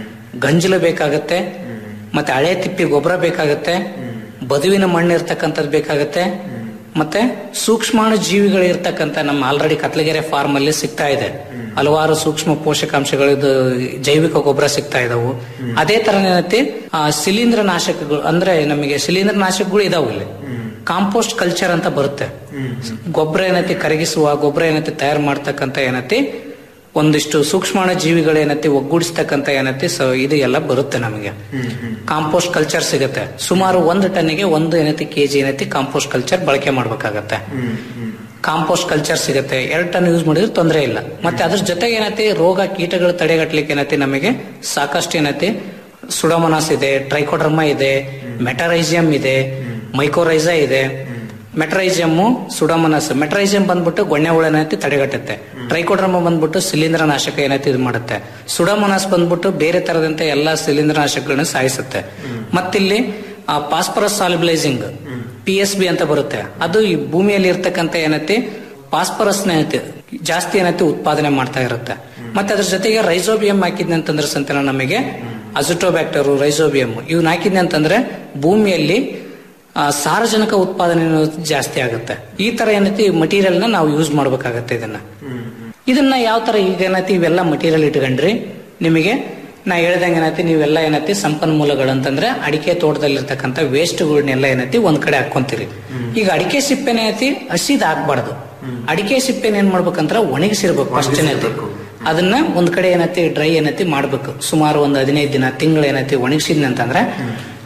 ಗಂಜಲು ಬೇಕಾಗುತ್ತೆ ಮತ್ತೆ ಹಳೆ ತಿಪ್ಪಿ ಗೊಬ್ಬರ ಬೇಕಾಗುತ್ತೆ ಬದುವಿನ ಮಣ್ಣು ಇರ್ತಕ್ಕಂಥದ್ದು ಬೇಕಾಗುತ್ತೆ ಮತ್ತೆ ಸೂಕ್ಷ್ಮಾಣು ಜೀವಿಗಳು ಇರ್ತಕ್ಕಂಥ ನಮ್ಮ ಆಲ್ರೆಡಿ ಕತ್ಲಗೆರೆ ಫಾರ್ಮ್ ಅಲ್ಲಿ ಸಿಗ್ತಾ ಇದೆ ಹಲವಾರು ಸೂಕ್ಷ್ಮ ಪೋಷಕಾಂಶಗಳು ಜೈವಿಕ ಗೊಬ್ಬರ ಸಿಗ್ತಾ ಇದಾವು ಅದೇ ತರ ಏನೈತಿ ಆ, ಶಿಲೀಂಧ್ರ ನಾಶಕಗಳು ಅಂದ್ರೆ ನಮಗೆ ಶಿಲೀಂಧ್ರ ನಾಶಕಗಳು ಇದಾವು ಇಲ್ಲಿ ಕಾಂಪೋಸ್ಟ್ ಕಲ್ಚರ್ ಅಂತ ಬರುತ್ತೆ ಗೊಬ್ಬರ ಏನೈತಿ ಕರಗಿಸುವ ಗೊಬ್ಬರ ಏನೈತಿ ತಯಾರು ಮಾಡ್ತಕ್ಕಂಥ ಏನೈತಿ ಒಂದಿಷ್ಟು ಸೂಕ್ಷ್ಮಾಣು ಜೀವಿಗಳು ಏನೈತಿ ಒಗ್ಗೂಡಿಸ್ತಕ್ಕಂಥ ಏನೈತಿ ಸೊ ಇದು ಎಲ್ಲ ಬರುತ್ತೆ ನಮಗೆ ಕಾಂಪೋಸ್ಟ್ ಕಲ್ಚರ್ ಸಿಗುತ್ತೆ ಸುಮಾರು ಒಂದು ಟನ್ನಿಗೆ ಒಂದು ಏನೈತಿ ಕೆಜಿ ಏನೈತಿ ಕಾಂಪೋಸ್ಟ್ ಕಲ್ಚರ್ ಬಳಕೆ ಮಾಡ್ಬೇಕಾಗತ್ತೆ ಕಾಂಪೋಸ್ಟ್ ಕಲ್ಚರ್ ಸಿಗುತ್ತೆ ಎರಡು ಟನ್ ಯೂಸ್ ಮಾಡಿದ್ರೆ ತೊಂದರೆ ಇಲ್ಲ ಮತ್ತೆ ಅದ್ರ ಜೊತೆಗೆ ಏನೈತಿ ರೋಗ ಕೀಟಗಳು ತಡೆಗಟ್ಲಿಕ್ಕೆ ಏನೈತಿ ನಮಗೆ ಸಾಕಷ್ಟು ಏನೈತಿ ಸುಡಮನಾಸ್ ಇದೆ ಟ್ರೈಕೋಡ್ರಮ ಇದೆ ಮೆಟರೈಸಿಯಂ ಇದೆ ಮೈಕೋರೈಸಾ ಇದೆ ಮೆಟ್ರೈಸಿಯಮ್ ಸುಡಮನಸ್ ಮೆಟ್ರೈಸಿಯಂ ಬಂದ್ಬಿಟ್ಟು ಗೊಣ್ಣೆ ಹುಳ ಏನೈತಿ ತಡೆಗಟ್ಟುತ್ತೆ ಟ್ರೈಕೋಡ್ರಮ ಬಂದ್ಬಿಟ್ಟು ಶಿಲೀಂಧ್ರ ನಾಶಕ ಏನೈತಿ ಇದು ಮಾಡುತ್ತೆ ಸುಡಮನಸ್ ಬಂದ್ಬಿಟ್ಟು ಬೇರೆ ತರದಂತೆ ಎಲ್ಲಾ ಶಿಲೀಂಧ್ರ ನಾಶಕಗಳನ್ನ ಸಾಯಿಸುತ್ತೆ ಮತ್ತಿಲ್ಲಿ phosphorus solubilising P S B ಅಂತ ಬರುತ್ತೆ ಅದು ಈ ಭೂಮಿಯಲ್ಲಿ ಇರ್ತಕ್ಕಂಥ ಏನೈತಿ ಪಾಸ್ಪರಸ್ ಏನೈತಿ ಜಾಸ್ತಿ ಏನೈತಿ ಉತ್ಪಾದನೆ ಮಾಡ್ತಾ ಇರುತ್ತೆ ಮತ್ತೆ ಅದ್ರ ಜೊತೆಗೆ ರೈಸೋಬಿಯಂ ಹಾಕಿದ್ನಿ ಅಂತಂದ್ರೆ ಸಂತಾನ ನಮಗೆ ಅಜುಟೋಬ್ಯಾಕ್ಟರ್ ರೈಸೋಬಿಯಂ ಇವ್ನ ಹಾಕಿದ್ನಿ ಅಂತಂದ್ರೆ ಭೂಮಿಯಲ್ಲಿ ಆ, ಸಾರಜನಕ ಉತ್ಪಾದನೆ ಅನ್ನೋದು ಜಾಸ್ತಿ ಆಗುತ್ತೆ ಈ ತರ ಏನೈತಿ ಮಟೀರಿಯಲ್ ನ ನಾವು ಯೂಸ್ ಮಾಡ್ಬೇಕಾಗತ್ತೆ ಇದನ್ನ ಇದನ್ನ ಯಾವ ತರ ಈಗ ಏನೈತಿ ಇವೆಲ್ಲ ಮಟೀರಿಯಲ್ ಇಟ್ಕೊಂಡ್ರಿ ನಿಮಗೆ ನಾ ಹೇಳ್ದಂಗೆ ಏನೈತಿ ನೀವೆಲ್ಲ ಏನೈತಿ ಸಂಪನ್ಮೂಲಗಳು ಅಂತಂದ್ರೆ ಅಡಿಕೆ ತೋಟದಲ್ಲಿರ್ತಕ್ಕಂಥ ವೇಸ್ಟ್ಗಳನ್ನೆಲ್ಲ ಏನೈತಿ ಒಂದ್ ಕಡೆ ಹಾಕೊಂತೀರಿ ಈಗ ಅಡಿಕೆ ಸಿಪ್ಪೆನ ಏನೈತಿ ಹಸಿದ್ ಹಾಕ್ಬಾರ್ದು ಅಡಿಕೆ ಸಿಪ್ಪೆನ ಏನ್ ಮಾಡ್ಬೇಕಂದ್ರ ಒಣಗಿಸಿರ್ಬೇಕು ಫಸ್ಟ್ ಏನೈತಿ ಅದನ್ನ ಒಂದ್ ಕಡೆ ಏನೈತಿ ಡ್ರೈ ಏನೈತಿ ಮಾಡ್ಬೇಕು ಸುಮಾರು ಒಂದ್ ಹದಿನೈದು ದಿನ ತಿಂಗಳು ಏನೈತಿ ಒಣಗಿಸಿದ್ನಿ ಅಂತಂದ್ರೆ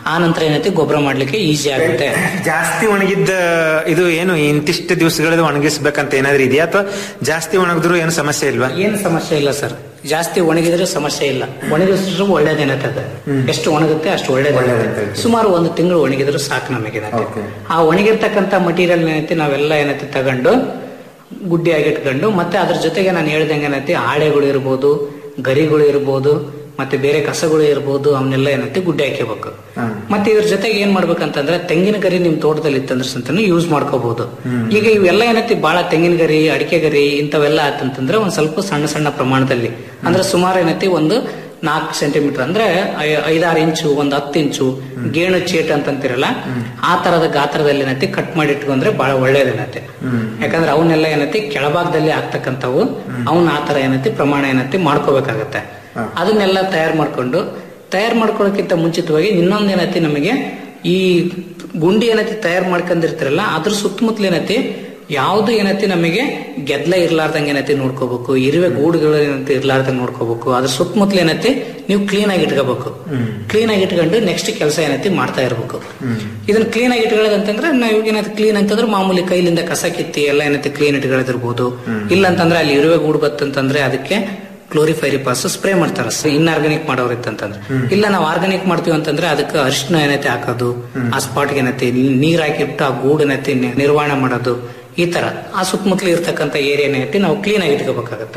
ಆ ನಂತರ ಏನೈತಿ ಗೊಬ್ಬರ ಮಾಡ್ಲಿಕ್ಕೆ ಈಸಿ ಆಗುತ್ತೆ ಜಾಸ್ತಿ ಒಣಗಿದ್ದ ಇದು ಏನು ಇಂತಿಷ್ಟು ದಿವಸಗಳದ್ದು ಒಣಗಿಸ್ಬೇಕಂತ ಏನಾದ್ರೂ ಇದೆಯಾ ಅಥವಾ ಜಾಸ್ತಿ ಒಣಗಿದ್ರು ಏನು ಸಮಸ್ಯೆ ಇಲ್ವಾ ಏನು ಸಮಸ್ಯೆ ಇಲ್ಲ ಸರ್ ಜಾಸ್ತಿ ಒಣಗಿದ್ರೆ ಸಮಸ್ಯೆ ಇಲ್ಲ ಒಣಗಿಸಿದ್ರು ಒಳ್ಳೇದೇನತ್ತೆ ಅದು ಎಷ್ಟು ಒಣಗುತ್ತೆ ಅಷ್ಟು ಒಳ್ಳೇದೇ ಸುಮಾರು ಒಂದು ತಿಂಗಳು ಒಣಗಿದ್ರು ಸಾಕು ನಮಗೆ ಆ ಒಣಗಿರ್ತಕ್ಕಂಥ ಮಟೀರಿಯಲ್ ಏನೈತಿ ನಾವೆಲ್ಲ ಏನೈತಿ ತಗೊಂಡು ಗುಡ್ಡಿಯಾಗಿ ಇಟ್ಕೊಂಡು ಮತ್ತೆ ಅದ್ರ ಜೊತೆಗೆ ನಾನು ಹೇಳ್ದಂಗೆ ಏನೈತಿ ಆಳೆಗಳು ಇರ್ಬೋದು ಗರಿಗಳು ಇರ್ಬೋದು ಮತ್ತೆ ಬೇರೆ ಕಸಗಳು ಇರ್ಬೋದು ಅವನ್ನೆಲ್ಲ ಏನೈತಿ ಗುಡ್ಡೆ ಹಾಕಬೇಕು ಮತ್ತೆ ಇದ್ರ ಜೊತೆಗೆ ಏನ್ ಮಾಡ್ಬೇಕಂತಂದ್ರೆ ತೆಂಗಿನ ಗರಿ ನಿಮ್ ತೋಟದಲ್ಲಿ ಇತ್ತಂದ್ರೆ ಸಂತಾನು ಯೂಸ್ ಮಾಡ್ಕೋಬಹುದು ಈಗ ಇವೆಲ್ಲ ಏನೈತಿ ಬಹಳ ತೆಂಗಿನ ಗರಿ ಅಡಿಕೆ ಗರಿ ಇಂಥವೆಲ್ಲ ಆತಂತಂದ್ರೆ ಒಂದ್ ಸ್ವಲ್ಪ ಸಣ್ಣ ಸಣ್ಣ ಪ್ರಮಾಣದಲ್ಲಿ ಅಂದ್ರೆ ಸುಮಾರು ಏನೈತಿ ಒಂದು ನಾಲ್ಕು ಸೆಂಟಿಮೀಟರ್ ಅಂದ್ರೆ ಐ- ಐದಾರು ಇಂಚು ಒಂದ್ ಹತ್ತು ಇಂಚು ಗೇಣು ಚೇಟ್ ಅಂತಂತಿರಲ್ಲ ಆ ತರದ ಗಾತ್ರದಲ್ಲಿ ಏನೈತಿ ಕಟ್ ಮಾಡಿ ಇಟ್ಕೊಂಡ್ರೆ ಬಹಳ ಒಳ್ಳೇದೇನೈತಿ ಯಾಕಂದ್ರೆ ಅವನ್ನೆಲ್ಲ ಏನೈತಿ ಕೆಳಭಾಗದಲ್ಲಿ ಆಗ್ತಕ್ಕಂಥವು ಅವನ್ನ ಆ ತರ ಏನೈತಿ ಪ್ರಮಾಣ ಏನೈತಿ ಮಾಡ್ಕೋಬೇಕಾಗತ್ತೆ ಅದನ್ನೆಲ್ಲ ತಯಾರು ಮಾಡ್ಕೊಂಡು ತಯಾರು ಮಾಡ್ಕೊಳ್ಳೋಕ್ಕಿಂತ ಮುಂಚಿತವಾಗಿ ಇನ್ನೊಂದ್ ಏನೈತಿ ನಮಗೆ ಈ ಗುಂಡಿ ಏನೈತಿ ತಯಾರು ಮಾಡ್ಕೊಂಡಿರ್ತಿರಲ್ಲ ಅದ್ರ ಸುತ್ತಮುತ್ತಲು ಏನೈತಿ ಯಾವ್ದು ಏನೈತಿ ನಮಗೆ ಗೆದ್ಲ ಇರ್ಲಾರ್ದಂಗೆ ಏನೈತಿ ನೋಡ್ಕೋಬೇಕು ಇರುವೆ ಗೂಡುಗಳು ಏನೈತಿ ಇರ್ಲಾರ್ದಂಗೆ ನೋಡ್ಕೋಬೇಕು ಅದ್ರ ಸುತ್ತಮುತ್ತಲು ಏನೈತಿ ನೀವು ಕ್ಲೀನ್ ಆಗಿ ಇಟ್ಕೋಬೇಕು ಕ್ಲೀನ್ ಆಗಿ ಇಟ್ಕೊಂಡು ನೆಕ್ಸ್ಟ್ ಕೆಲಸ ಏನೈತಿ ಮಾಡ್ತಾ ಇರ್ಬೇಕು ಇದನ್ನ ಕ್ಲೀನ್ ಆಗಿ ಇಟ್ಕೊಳ್ಳೋದಂತಂದ್ರೆ ನಾವು ಏನೈತಿ ಕ್ಲೀನ್ ಅಂತಂದ್ರೆ ಮಾಮೂಲಿ ಕೈಲಿಂದ ಕಸ ಕಿತ್ತಿ ಎಲ್ಲ ಏನೈತಿ ಕ್ಲೀನ್ ಇಟ್ಕೊಳ್ಳೋದಿರ್ಬೋದು ಇಲ್ಲ ಅಂತಂದ್ರೆ ಅಲ್ಲಿ ಇರುವೆ ಗೂಡು ಬತ್ತಂತಂದ್ರೆ ಅದಕ್ಕೆ ಕ್ಲೋರಿಫೈರಿಪಾಸ್ ಸ್ಪ್ರೇ ಮಾಡ್ತಾರ ಇನ್ಆರ್ಗಾನಿಕ್ ಮಾಡೋರು ಇತ್ತಂತಂದ್ರೆ ಇಲ್ಲ ನಾವು ಆರ್ಗಾನಿಕ್ ಮಾಡ್ತೀವಿ ಅಂತಂದ್ರೆ ಅದಕ್ಕೆ ಅರಿಶಿನ ಏನೈತಿ ಹಾಕೋದು ಆ ಸ್ಪಾಟ್ಗೆ ಏನೈತಿ ನೀರ್ ಹಾಕಿಬಿಟ್ಟು ಆ ಗೂಡು ಏನೈತಿ ನಿ- ನಿರ್ವಹಣೆ ಮಾಡೋದು ಈ ತರ ಆ ಸುತ್ತಮುತ್ತಲು ಇರ್ತಕ್ಕಂಥ ಏರಿಯಾ ಏನೈತಿ ನಾವು ಕ್ಲೀನ್ ಆಗಿ ಇಟ್ಕೋಬೇಕಾಗತ್ತೆ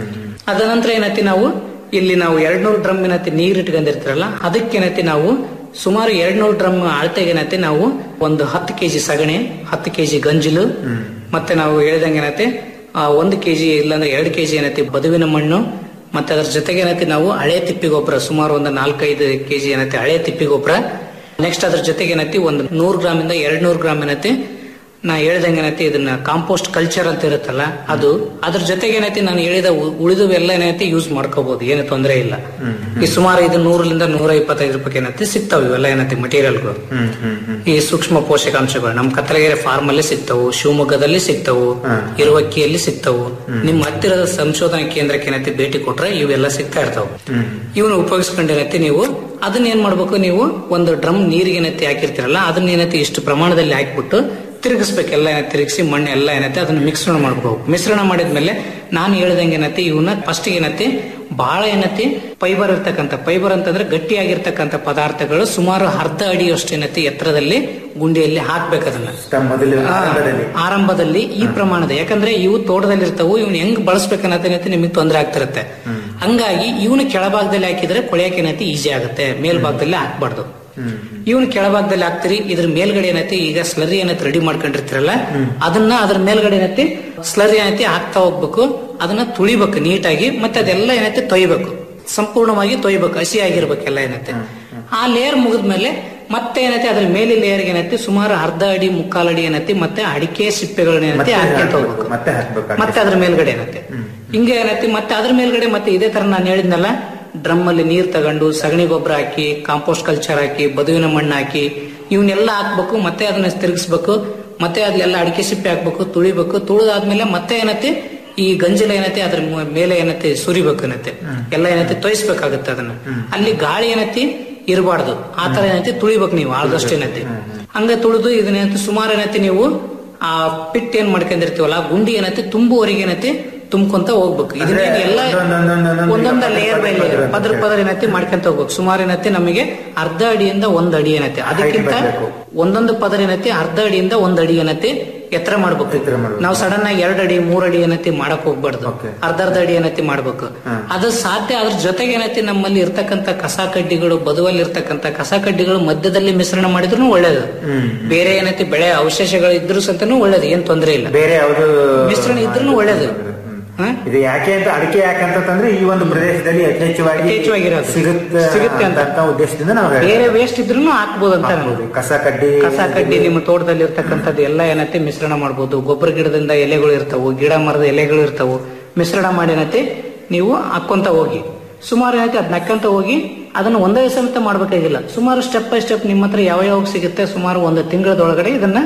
ಅದ ನಂತರ ಏನೈತಿ ನಾವು ಇಲ್ಲಿ ನಾವು ಎರಡ್ನೂರು ಡ್ರಮ್ ಏನೈತಿ ನೀರ್ ಇಟ್ಕೊಂಡಿರ್ತಾರಲ್ಲ ಅದಕ್ಕೆ ಏನೈತಿ ನಾವು ಸುಮಾರು ಎರಡ್ನೂರು ಡ್ರಮ್ ಅಳತೆಗೆ ಏನೈತಿ ನಾವು ಒಂದು ಹತ್ತು ಕೆಜಿ ಸಗಣಿ ಹತ್ತು ಕೆಜಿ ಗಂಜಲು ಮತ್ತೆ ನಾವು ಹೇಳ್ದಂಗೆ ಏನೈತಿ ಆ, ಒಂದು ಕೆಜಿ ಇಲ್ಲಾಂದ್ರೆ ಎರಡು ಕೆಜಿ ಏನೈತಿ ಬದುವಿನ ಮಣ್ಣು ಮತ್ತೆ ಅದ್ರ ಜೊತೆಗೆ ಏನೈತಿ ನಾವು ಹಳೆ ತಿಪ್ಪಿ ಗೊಬ್ಬರ ಸುಮಾರು ಒಂದು ನಾಲ್ಕೈದು ಕೆಜಿ ಏನೈತಿ ಹಳೆ ತಿಪ್ಪಿ ಗೊಬ್ಬರ ನೆಕ್ಸ್ಟ್ ಅದ್ರ ಜೊತೆಗೆ ಏನೈತಿ ಒಂದು ನೂರು ಗ್ರಾಮ್ ಇಂದ ಎರಡ್ ನೂರು ಗ್ರಾಮ್ ಏನೈತಿ ನಾ ಹೇಳ್ದಂಗೆ ಏನೈತಿ ಇದನ್ನ ಕಾಂಪೋಸ್ಟ್ ಕಲ್ಚರ್ ಅಂತ ಇರುತ್ತಲ್ಲ ಅದು ಅದ್ರ ಜೊತೆಗೆ ಏನೈತಿ ನಾನು ಹೇಳಿದ ಉ- ಉಳಿದವೆಲ್ಲ ಏನೈತಿ ಯೂಸ್ ಮಾಡ್ಕೋಬಹುದು ಏನು ತೊಂದರೆ ಇಲ್ಲ ಈ ಸುಮಾರು ಇದು ನೂರರಿಂದ ನೂರ ಇಪ್ಪತ್ತೈದು ರೂಪಾಯಿ ಏನೈತಿ ಸಿಗ್ತಾವ ಇವೆಲ್ಲ ಏನೈತಿ ಮಟೀರಿಯಲ್ಗಳು ಈ ಸೂಕ್ಷ್ಮ ಪೋಷಕಾಂಶಗಳು ನಮ್ಮ ಕತ್ತಲಗೆರೆ ಫಾರ್ಮ್ ಅಲ್ಲಿ ಸಿಗ್ತಾವು ಶಿವಮೊಗ್ಗದಲ್ಲಿ ಸಿಗ್ತಾವು ಇರುವಕ್ಕಿಯಲ್ಲಿ ಸಿಗ್ತಾವು ನಿಮ್ಮ ಹತ್ತಿರದ ಸಂಶೋಧನಾ ಕೇಂದ್ರಕ್ಕೆ ಏನೈತಿ ಭೇಟಿ ಕೊಟ್ರೆ ಇವೆಲ್ಲ ಸಿಗ್ತಾ ಇರ್ತಾವ ಇವನ್ನ ಉಪಯೋಗಿಸ್ಕೊಂಡು ಏನೈತಿ ನೀವು ಅದನ್ನ ಏನ್ ಮಾಡ್ಬೇಕು ನೀವು ಒಂದು ಡ್ರಮ್ ನೀರಿಗೆ ಏನೈತಿ ಹಾಕಿರ್ತೀರಲ್ಲ ಅದನ್ನ ಏನೈತಿ ಇಷ್ಟು ಪ್ರಮಾಣದಲ್ಲಿ ಹಾಕ್ಬಿಟ್ಟು ತಿರುಗಿಸ್ಬೇಕು ಎಲ್ಲ ಏನೈತಿ ತಿರುಗಿಸಿ ಮಣ್ಣು ಎಲ್ಲ ಏನೈತಿ ಅದನ್ನ ಮಿಶ್ರಣ ಮಾಡ್ಬೇಕು ಮಿಶ್ರಣ ಮಾಡಿದ್ಮೇಲೆ ನಾನು ಹೇಳ್ದಂಗೆ ಏನೈತಿ ಇವನ್ನ ಫಸ್ಟ್ ಏನೈತಿ ಬಹಳ ಏನೈತಿ ಫೈಬರ್ ಇರ್ತಕ್ಕಂಥ ಫೈಬರ್ ಅಂತಂದ್ರೆ ಗಟ್ಟಿಯಾಗಿರ್ತಕ್ಕಂಥ ಪದಾರ್ಥಗಳು ಸುಮಾರು ಅರ್ಧ ಅಡಿಯಷ್ಟು ಏನೈತಿ ಎತ್ತರದಲ್ಲಿ ಗುಂಡಿಯಲ್ಲಿ ಹಾಕ್ಬೇಕು ಅದನ್ನ ಆ, ಆರಂಭದಲ್ಲಿ ಈ ಪ್ರಮಾಣದ ಯಾಕಂದ್ರೆ ಇವು ತೋಟದಲ್ಲಿ ಇರ್ತಾವು ಇವ್ನ ಹೆಂಗ್ ಬಳಸ್ಬೇಕನ್ನೋದೇನೈತಿ ನಿಮಗೆ ತೊಂದರೆ ಆಗ್ತಿರುತ್ತೆ ಹಂಗಾಗಿ ಇವನು ಕೆಳಭಾಗದಲ್ಲಿ ಹಾಕಿದ್ರೆ ಕೊಳೆಯಕ್ಕೆ ಏನೈತಿ ಈಸಿ ಆಗುತ್ತೆ ಮೇಲ್ಭಾಗದಲ್ಲಿ ಹಾಕ್ಬಾರ್ದು ಇವನ್ ಕೆಳಭಾಗದಲ್ಲಿ ಹಾಕ್ತಿರಿ ಇದ್ರ ಮೇಲ್ಗಡೆ ಏನೈತಿ ಈಗ ಸ್ಲರಿ ಏನೈತಿ ರೆಡಿ ಮಾಡ್ಕೊಂಡಿರ್ತೀರಲ್ಲ ಅದನ್ನ ಅದ್ರ ಮೇಲ್ಗಡೆ ಏನೈತಿ ಸ್ಲರಿ ಏನೈತಿ ಹಾಕ್ತಾ ಹೋಗ್ಬೇಕು ಅದನ್ನ ತುಳಿಬೇಕು ನೀಟಾಗಿ ಮತ್ತೆ ಅದೆಲ್ಲ ಏನೈತಿ ತೊಯ್ಬೇಕು ಸಂಪೂರ್ಣವಾಗಿ ತೊಯ್ಬೇಕು ಹಸಿ ಆಗಿರ್ಬೇಕು ಎಲ್ಲ ಏನೈತಿ ಆ ಲೇಯರ್ ಮುಗಿದ್ಮೇಲೆ ಮತ್ತೆ ಏನೈತಿ ಅದ್ರ ಮೇಲೆ ಲೇಯರ್ ಏನೈತಿ ಸುಮಾರು ಅರ್ಧ ಅಡಿ ಮುಕ್ಕಾಲ್ ಅಡಿ ಏನೈತಿ ಮತ್ತೆ ಅಡಿಕೆ ಸಿಪ್ಪೆಗಳನ್ನ ಏನೈತಿ ಹಾಕ್ಕೊಂತ ಹೋಗ್ಬೇಕು ಮತ್ತೆ ಹಾಕ್ಬೇಕು ಮತ್ತೆ ಅದ್ರ ಮೇಲ್ಗಡೆ ಏನೈತಿ ಹಿಂಗೆ ಏನೈತಿ ಮತ್ತೆ ಅದ್ರ ಮೇಲ್ಗಡೆ ಮತ್ತೆ ಇದೇ ತರ ನಾನು ಹೇಳಿದ್ನಲ್ಲ ಡ್ರಮ್ ಅಲ್ಲಿ ನೀರ್ ತಗೊಂಡು ಸಗಣಿ ಗೊಬ್ಬರ ಹಾಕಿ ಕಾಂಪೋಸ್ಟ್ ಕಲ್ಚರ್ ಹಾಕಿ ಬದುವಿನ ಮಣ್ಣು ಹಾಕಿ ಇವನ್ನೆಲ್ಲ ಹಾಕ್ಬೇಕು ಮತ್ತೆ ಅದನ್ನ ತಿರುಗಿಸ್ಬೇಕು ಮತ್ತೆ ಅದ್ಲೆಲ್ಲ ಅಡಿಕೆ ಸಿಪ್ಪೆ ಹಾಕ್ಬೇಕು ತುಳಿಬೇಕು ತುಳಿದಾದ್ಮೇಲೆ ಮತ್ತೆ ಏನೈತಿ ಈ ಗಂಜಲ ಏನೈತಿ ಅದ್ರ ಮು- ಮೇಲೆ ಏನೈತಿ ಸುರಿಬೇಕು ಏನೈತಿ ಎಲ್ಲ ಏನೈತಿ ತೊಯ್ಸ್ಬೇಕಾಗತ್ತೆ ಅದನ್ನ ಅಲ್ಲಿ ಗಾಳಿ ಏನೈತಿ ಇರಬಾರ್ದು ಆ ತರ ಏನೈತಿ ತುಳಿಬೇಕು ನೀವು ಆದಷ್ಟು ಏನೈತಿ ಹಂಗ ತುಳಿದು ಇದನ್ನೈತಿ ಸುಮಾರು ಏನೈತಿ ನೀವು ಆ ಪಿಟ್ ಏನ್ ಮಾಡ್ಕೊಂಡಿರ್ತೀವಲ್ಲ ಆ ಗುಂಡಿ ಏನೈತಿ ತುಂಬುವರೆಗೆ ಏನೈತಿ ತುಂಬ್ಕೊಂತ ಹೋಗ್ಬೇಕು ಇದನ್ನ ಎಲ್ಲ ಒಂದೊಂದ ಲೇಯರ್ ಬೈ ಲೇಯರ್ ಪದ್ರ ಪದ್ರ ಏನೈತಿ ಮಾಡ್ಕೊಂತ ಹೋಗ್ಬೇಕು ಸುಮಾರು ಏನೈತಿ ನಮಗೆ ಅರ್ಧ ಅಡಿಯಿಂದ ಒಂದ್ ಅಡಿ ಏನೈತಿ ಅದಕ್ಕಿಂತ ಒಂದೊಂದು ಪದರ ಏನೈತಿ ಅರ್ಧ ಅಡಿಯಿಂದ ಒಂದ್ ಅಡಿ ಏನೈತಿ ಎತ್ತರ ಮಾಡ್ಬೇಕು ನಾವು ಸಡನ್ ಆಗಿ ಎರಡ್ ಅಡಿ ಮೂರ್ ಅಡಿ ಏನೈತಿ ಮಾಡಕ್ ಹೋಗ್ಬಾರ್ದು ಅರ್ಧ ಅರ್ಧ ಅಡಿ ಏನೈತಿ ಮಾಡ್ಬೇಕು ಅದು ಸಾಧ್ಯ ಅದ್ರ ಜೊತೆಗೆ ಏನೈತಿ ನಮ್ಮಲ್ಲಿ ಇರ್ತಕ್ಕಂತ ಕಸ ಕಡ್ಡಿಗಳು ಬದುವಲ್ಲಿ ಇರ್ತಕ್ಕಂತ ಕಸ ಕಡ್ಡಿಗಳು ಮಧ್ಯದಲ್ಲಿ ಮಿಶ್ರಣ ಮಾಡಿದ್ರು ಒಳ್ಳೇದು ಬೇರೆ ಏನೈತಿ ಬೆಳೆ ಅವಶೇಷಗಳು ಇದ್ರು ಸಂತನೂ ಒಳ್ಳೇದು ಏನ್ ತೊಂದರೆ ಇಲ್ಲ ಬೇರೆ ಯಾವ್ದು ಮಿಶ್ರಣ ಇದ್ರೂ ಒಳ್ಳೇದು ಇದು ಯಾಕೆ ಅಂತ ಅಡಿಕೆ ಯಾಕೆ ಅಂತಂದ್ರೆ ಈ ಒಂದು ಪ್ರದೇಶದಲ್ಲಿ ಯಥೇಚ್ಛವಾಗಿ ಯಥೇಚ್ಛವಾಗಿರೋದು. ಸಿಗುತ್ತೆ ಸಿಗುತ್ತೆ ಅಂತ. ಅಂತ ಉದ್ದೇಶದಿಂದ ನಾವು ಹೇಳ್ತೀವಿ. ಬೇರೆ ವೇಸ್ಟ್ ಇದ್ರೂ ಹಾಕ್ಬೋದು ಅಂತ ನಾನು ಕಸ ಕಡ್ಡಿ ಕಸ ಕಡ್ಡಿ ನಿಮ್ಮ ತೋಟದಲ್ಲಿ ಇರ್ತಕ್ಕಂಥದ್ದು ಎಲ್ಲ ಏನೈತಿ ಮಿಶ್ರಣ ಮಾಡ್ಬೋದು ಗೊಬ್ಬರ ಗಿಡದಿಂದ ಎಲೆಗಳು ಇರ್ತಾವು ಗಿಡ ಮರದ ಎಲೆಗಳು ಇರ್ತಾವು ಮಿಶ್ರಣ ಮಾಡಿ ಏನೈತಿ ನೀವು ಹಾಕೊಂತ ಹೋಗಿ ಸುಮಾರು ಏನೈತಿ ಅದ್ ನಕ್ಕಂತ ಹೋಗಿ ಅದನ್ನ ಒಂದೇ ಸಮೇತ ಮಾಡ್ಬೇಕಾಗಿಲ್ಲ ಸುಮಾರು ಸ್ಟೆಪ್ ಬೈ ಸ್ಟೆಪ್ ನಿಮ್ಮ ಹತ್ರ ಯಾವ ಯಾವ ಸಿಗುತ್ತೆ ಸುಮಾರು ಒಂದು ತಿಂಗಳದೊಳಗಡೆ ಇದನ್ನ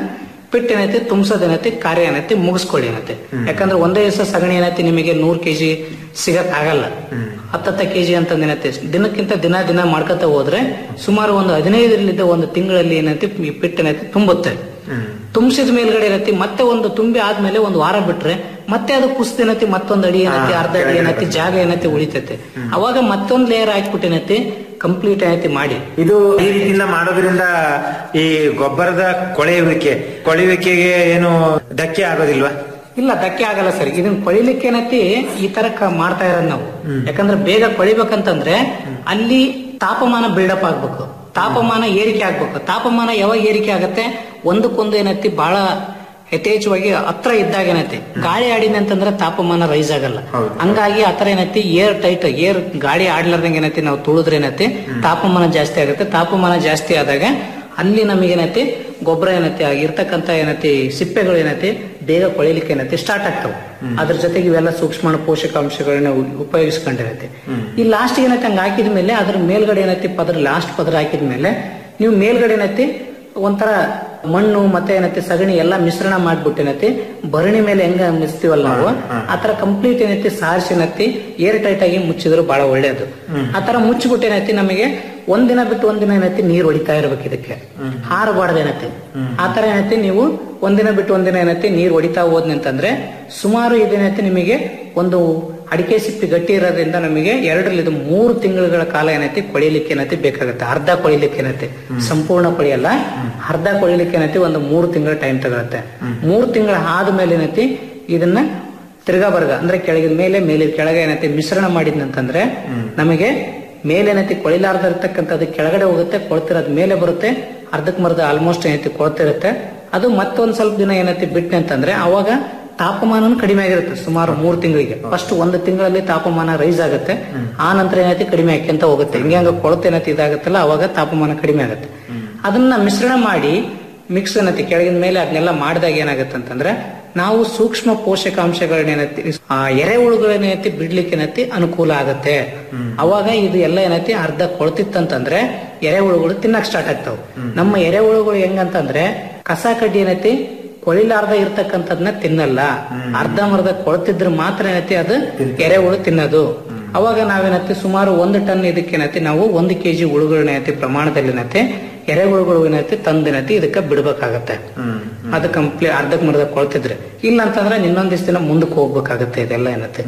ಪಿಟ್ ಏನೈತಿ ತುಂಬಿಸೋದ್ ಏನೈತಿ ಕಾರ್ಯ ಏನೈತಿ ಮುಗಿಸ್ಕೊಳ್ಳಿ ಏನೈತಿ ಯಾಕಂದ್ರೆ ಒಂದೇ ದಿವಸ ಸಗಣಿ ಏನೈತಿ ನಿಮಗೆ ನೂರ್ ಕೆಜಿ ಸಿಗಕ್ ಆಗಲ್ಲ ಹತ್ತತ್ತ ಕೆಜಿ ಅಂತ ಏನೈತಿ ದಿನಕ್ಕಿಂತ ದಿನ ದಿನ ಮಾಡ್ಕೊತ ಹೋದ್ರೆ ಸುಮಾರು ಒಂದು ಹದಿನೈದರಿಂದ ಒಂದು ತಿಂಗಳಲ್ಲಿ ಏನೈತಿ ಈ ಪಿಟ್ ಏನೈತಿ ತುಂಬುತ್ತೆ ತುಂಬಿಸಿದ ಮೇಲ್ಗಡೆ ಏನೈತಿ ಮತ್ತೆ ಒಂದು ತುಂಬಿ ಆದ್ಮೇಲೆ ಒಂದು ವಾರ ಬಿಟ್ರೆ ಮತ್ತೆ ಅದು ಕುಸ್ತ ಏನೈತಿ ಮತ್ತೊಂದು ಅಡಿ ಏನೈತಿ ಅರ್ಧ ಅಡಿ ಏನೈತಿ ಜಾಗ ಏನೈತಿ ಉಳಿತೈತೆ ಅವಾಗ ಮತ್ತೊಂದ್ ಲೇಯರ್ ಹಾಕ್ಬಿಟ್ಟು ಏನೈತಿ ಕಂಪ್ಲೀಟ್ ಏನೈತಿ ಮಾಡಿ ಇದು ಈ ರೀತಿಯಿಂದ ಮಾಡೋದ್ರಿಂದ ಈ ಗೊಬ್ಬರದ ಕೊಳೆಯುವಿಕೆ ಕೊಳೆಯುವಿಕೆಗೆ ಏನು ಧಕ್ಕೆ ಆಗೋದಿಲ್ವಾ ಇಲ್ಲ ಧಕ್ಕೆ ಆಗಲ್ಲ ಸರ್ ಇದನ್ನ ಕೊಳಿಲಿಕ್ಕೆ ಏನೈತಿ ಈ ತರ ಕ- ಮಾಡ್ತಾ ಇರೋದು ನಾವು ಯಾಕಂದ್ರೆ ಬೇಗ ಕೊಳಿಬೇಕಂತಂದ್ರೆ ಅಲ್ಲಿ ತಾಪಮಾನ ಬಿಲ್ಡಪ್ ಆಗ್ಬೇಕು ತಾಪಮಾನ ಏರಿಕೆ ಆಗ್ಬೇಕು ತಾಪಮಾನ ಯಾವಾಗ ಏರಿಕೆ ಆಗತ್ತೆ ಒಂದಕ್ಕೊಂದು ಏನೈತಿ ಬಹಳ ಯಥೇಚ್ಛವಾಗಿ ಹತ್ರ ಇದ್ದಾಗ ಏನೈತಿ ಗಾಳಿ ಆಡಿನ ಅಂತಂದ್ರೆ ತಾಪಮಾನ ರೈಸ್ ಆಗಲ್ಲ ಹಂಗಾಗಿ ಆತರ ಏನೈತಿ ಏರ್ ಟೈಟ್ ಏರ್ ಗಾಳಿ ಆಡ್ಲಾರ್ದಂಗೆ ಏನೈತಿ ನಾವು ತುಳಿದ್ರೆ ಏನೈತಿ ತಾಪಮಾನ ಜಾಸ್ತಿ ಆಗುತ್ತೆ ತಾಪಮಾನ ಜಾಸ್ತಿ ಆದಾಗ ಅಲ್ಲಿ ನಮಗೇನೈತಿ ಗೊಬ್ಬರ ಏನೈತಿ ಆಗಿರ್ತಕ್ಕಂಥ ಏನೈತಿ ಸಿಪ್ಪೆಗಳು ಏನೈತಿ ಬೇಗ ಕೊಳಿಲಿಕ್ಕೆ ಏನೈತಿ ಸ್ಟಾರ್ಟ್ ಆಗ್ತಾವ ಅದ್ರ ಜೊತೆಗೆ ಇವೆಲ್ಲ ಸೂಕ್ಷ್ಮ ಪೋಷಕಾಂಶಗಳನ್ನ ಉ- ಉಪಯೋಗಿಸ್ಕೊಂಡಿರತ್ತೆ ಈ ಲಾಸ್ಟ್ ಏನೈತಿ ಹಂಗ ಹಾಕಿದ ಮೇಲೆ ಅದ್ರ ಮೇಲ್ಗಡೆ ಏನೈತಿ ಪದ್ರ ಲಾಸ್ಟ್ ಪದ್ರ ಹಾಕಿದ ಮೇಲೆ ನೀವು ಮೇಲ್ಗಡೆ ಏನೈತಿ ಒಂಥರ ಮಣ್ಣು ಮತ್ತೆ ಏನೈತಿ ಸಗಣಿ ಎಲ್ಲಾ ಮಿಶ್ರಣ ಮಾಡ್ಬಿಟ್ಟು ಏನೈತಿ ಭರಣಿ ಮೇಲೆ ಹೆಂಗ ಮಿಸ್ತೀವಲ್ಲ ನಾವು ಆತರ ಕಂಪ್ಲೀಟ್ ಏನೈತಿ ಸಾರಿಸಿ ಏನೈತಿ ಏರ್ ಟೈಟ್ ಆಗಿ ಮುಚ್ಚಿದ್ರು ಬಹಳ ಒಳ್ಳೇದು ಆತರ ಮುಚ್ಚಿಬಿಟ್ಟು ಏನೈತಿ ನಮಗೆ ಒಂದಿನ ಬಿಟ್ಟು ಒಂದಿನ ಏನೈತಿ ನೀರ್ ಹೊಡಿತಾ ಇರ್ಬೇಕು ಇದಕ್ಕೆ ಹಾರಬಾರ್ದು ಏನೈತಿ ಆತರ ಏನೈತಿ ನೀವು ಒಂದಿನ ಬಿಟ್ಟು ಒಂದಿನ ಏನೈತಿ ನೀರ್ ಹೊಡಿತಾ ಹೋದ್ನಿ ಅಂತಂದ್ರೆ ಸುಮಾರು ಇದೇನೈತಿ ನಿಮಗೆ ಒಂದು ಅಡಿಕೆ ಸಿಪ್ಪಿ ಗಟ್ಟಿ ಇರೋದ್ರಿಂದ ನಮಗೆ ಎರಡರಲ್ಲಿ ಮೂರು ತಿಂಗಳುಗಳ ಕಾಲ ಏನೈತಿ ಕೊಳಿಲಿಕ್ಕೆ ಏನೈತಿ ಬೇಕಾಗುತ್ತೆ ಅರ್ಧ ಕೊಳಿಲಿಕ್ಕೆ ಏನೈತಿ ಸಂಪೂರ್ಣ ಕೊಳಿಯಲ್ಲ ಅರ್ಧ ಕೊಳಿಲಿಕ್ಕೆ ಏನೈತಿ ಒಂದು ಮೂರು ತಿಂಗಳ ಟೈಮ್ ತಗೊಳುತ್ತೆ ಮೂರು ತಿಂಗಳ ಆದ್ಮೇಲೆ ಏನೈತಿ ಇದನ್ನ ತಿರ್ಗಾ ಬರ್ಗ ಅಂದ್ರೆ ಕೆಳಗಿನ ಮೇಲೆ ಮೇಲೆ ಕೆಳಗೆ ಏನೈತಿ ಮಿಶ್ರಣ ಮಾಡಿದ್ನಂತಂದ್ರೆ ನಮಗೆ ಮೇಲೆ ಏನೈತಿ ಕೊಳಿಲಾರ್ದ ಇರ್ತಕ್ಕಂಥದ್ದು ಕೆಳಗಡೆ ಹೋಗುತ್ತೆ ಕೊಳ್ತಿರೋದ್ ಮೇಲೆ ಬರುತ್ತೆ ಅರ್ಧಕ್ ಮರ್ಧ ಆಲ್ಮೋಸ್ಟ್ ಏನೈತಿ ಕೊಳ್ತಿರುತ್ತೆ ಅದು ಮತ್ತೊಂದ್ ಸ್ವಲ್ಪ ದಿನ ಏನೈತಿ ಬಿಟ್ಟೆ ಅಂತಂದ್ರೆ ಅವಾಗ ತಾಪಮಾನ ಕಡಿಮೆ ಆಗಿರುತ್ತೆ ಸುಮಾರು ಮೂರು ತಿಂಗಳಿಗೆ ಫಸ್ಟ್ ಒಂದು ತಿಂಗಳಲ್ಲಿ ತಾಪಮಾನ ರೈಸ್ ಆಗುತ್ತೆ ಆ ನಂತರ ಏನೈತಿ ಕಡಿಮೆ ಆಕ್ಯಂತ ಹೋಗುತ್ತೆ ಹಿಂಗೆ ಹಂಗ ಕೊಳತೆ ಏನೈತಿ ಇದಾಗುತ್ತಲ್ಲ ಅವಾಗ ತಾಪಮಾನ ಕಡಿಮೆ ಆಗುತ್ತೆ ಅದನ್ನ ಮಿಶ್ರಣ ಮಾಡಿ ಮಿಕ್ಸ್ ಏನೈತಿ ಕೆಳಗಿನ ಮೇಲೆ ಅದನ್ನೆಲ್ಲ ಮಾಡಿದಾಗ ಏನಾಗುತ್ತೆ ಅಂತಂದ್ರೆ ನಾವು ಸೂಕ್ಷ್ಮ ಪೋಷಕಾಂಶಗಳನ್ನ ಏನೈತಿ ಆ ಎರೆಹುಳುಗಳೇನೈತಿ ಬಿಡ್ಲಿಕ್ಕೆ ಏನೈತಿ ಅನುಕೂಲ ಆಗತ್ತೆ ಅವಾಗ ಇದು ಎಲ್ಲ ಏನೈತಿ ಅರ್ಧ ಕೊಳ್ತಿತ್ತಂತಂದ್ರೆ ಎರೆಹುಳುಗಳು ತಿನ್ನಕ್ ಸ್ಟಾರ್ಟ್ ಆಗ್ತಾವ ನಮ್ಮ ಎರೆಹುಳುಗಳು ಹೆಂಗಂತಂದ್ರೆ ಕಸ ಕಡ್ಡಿ ಏನೈತಿ ಕೊಳಿಲಾರ್ದ ಇರ್ತಕ್ಕಂಥದ್ನ ತಿನ್ನಲ್ಲ ಅರ್ಧ ಮರ್ಧ ಕೊಳ್ತಿದ್ರೆ ಮಾತ್ರ ಏನೈತಿ ಅದು ಎರೆಹುಳು ತಿನ್ನೋದು ಅವಾಗ ನಾವೇನೈತಿ ಸುಮಾರು ಒಂದು ಟನ್ ಇದಕ್ಕೆ ಏನೈತಿ ನಾವು ಒಂದು ಕೆಜಿ ಹುಳುಗಳನ್ನ ಏನೈತಿ ಪ್ರಮಾಣದಲ್ಲಿ ಏನೈತಿ ಎರೆಹುಳುಗಳು ಏನೈತಿ ತಂದಿನೈತಿ ಇದಕ್ಕೆ ಬಿಡ್ಬೇಕಾಗತ್ತೆ ಅದು ಕಂಪ್ಲೀಟ್ ಅರ್ಧಕ್ ಮರ್ಧ ಕೊಳ್ತಿದ್ರೆ ಇಲ್ಲ ಅಂತಂದ್ರೆ ಇನ್ನೊಂದ್ ದಿವಸ ದಿನ ಮುಂದಕ್ಕೆ ಹೋಗ್ಬೇಕಾಗತ್ತೆ ಇದೆಲ್ಲ ಏನೈತಿ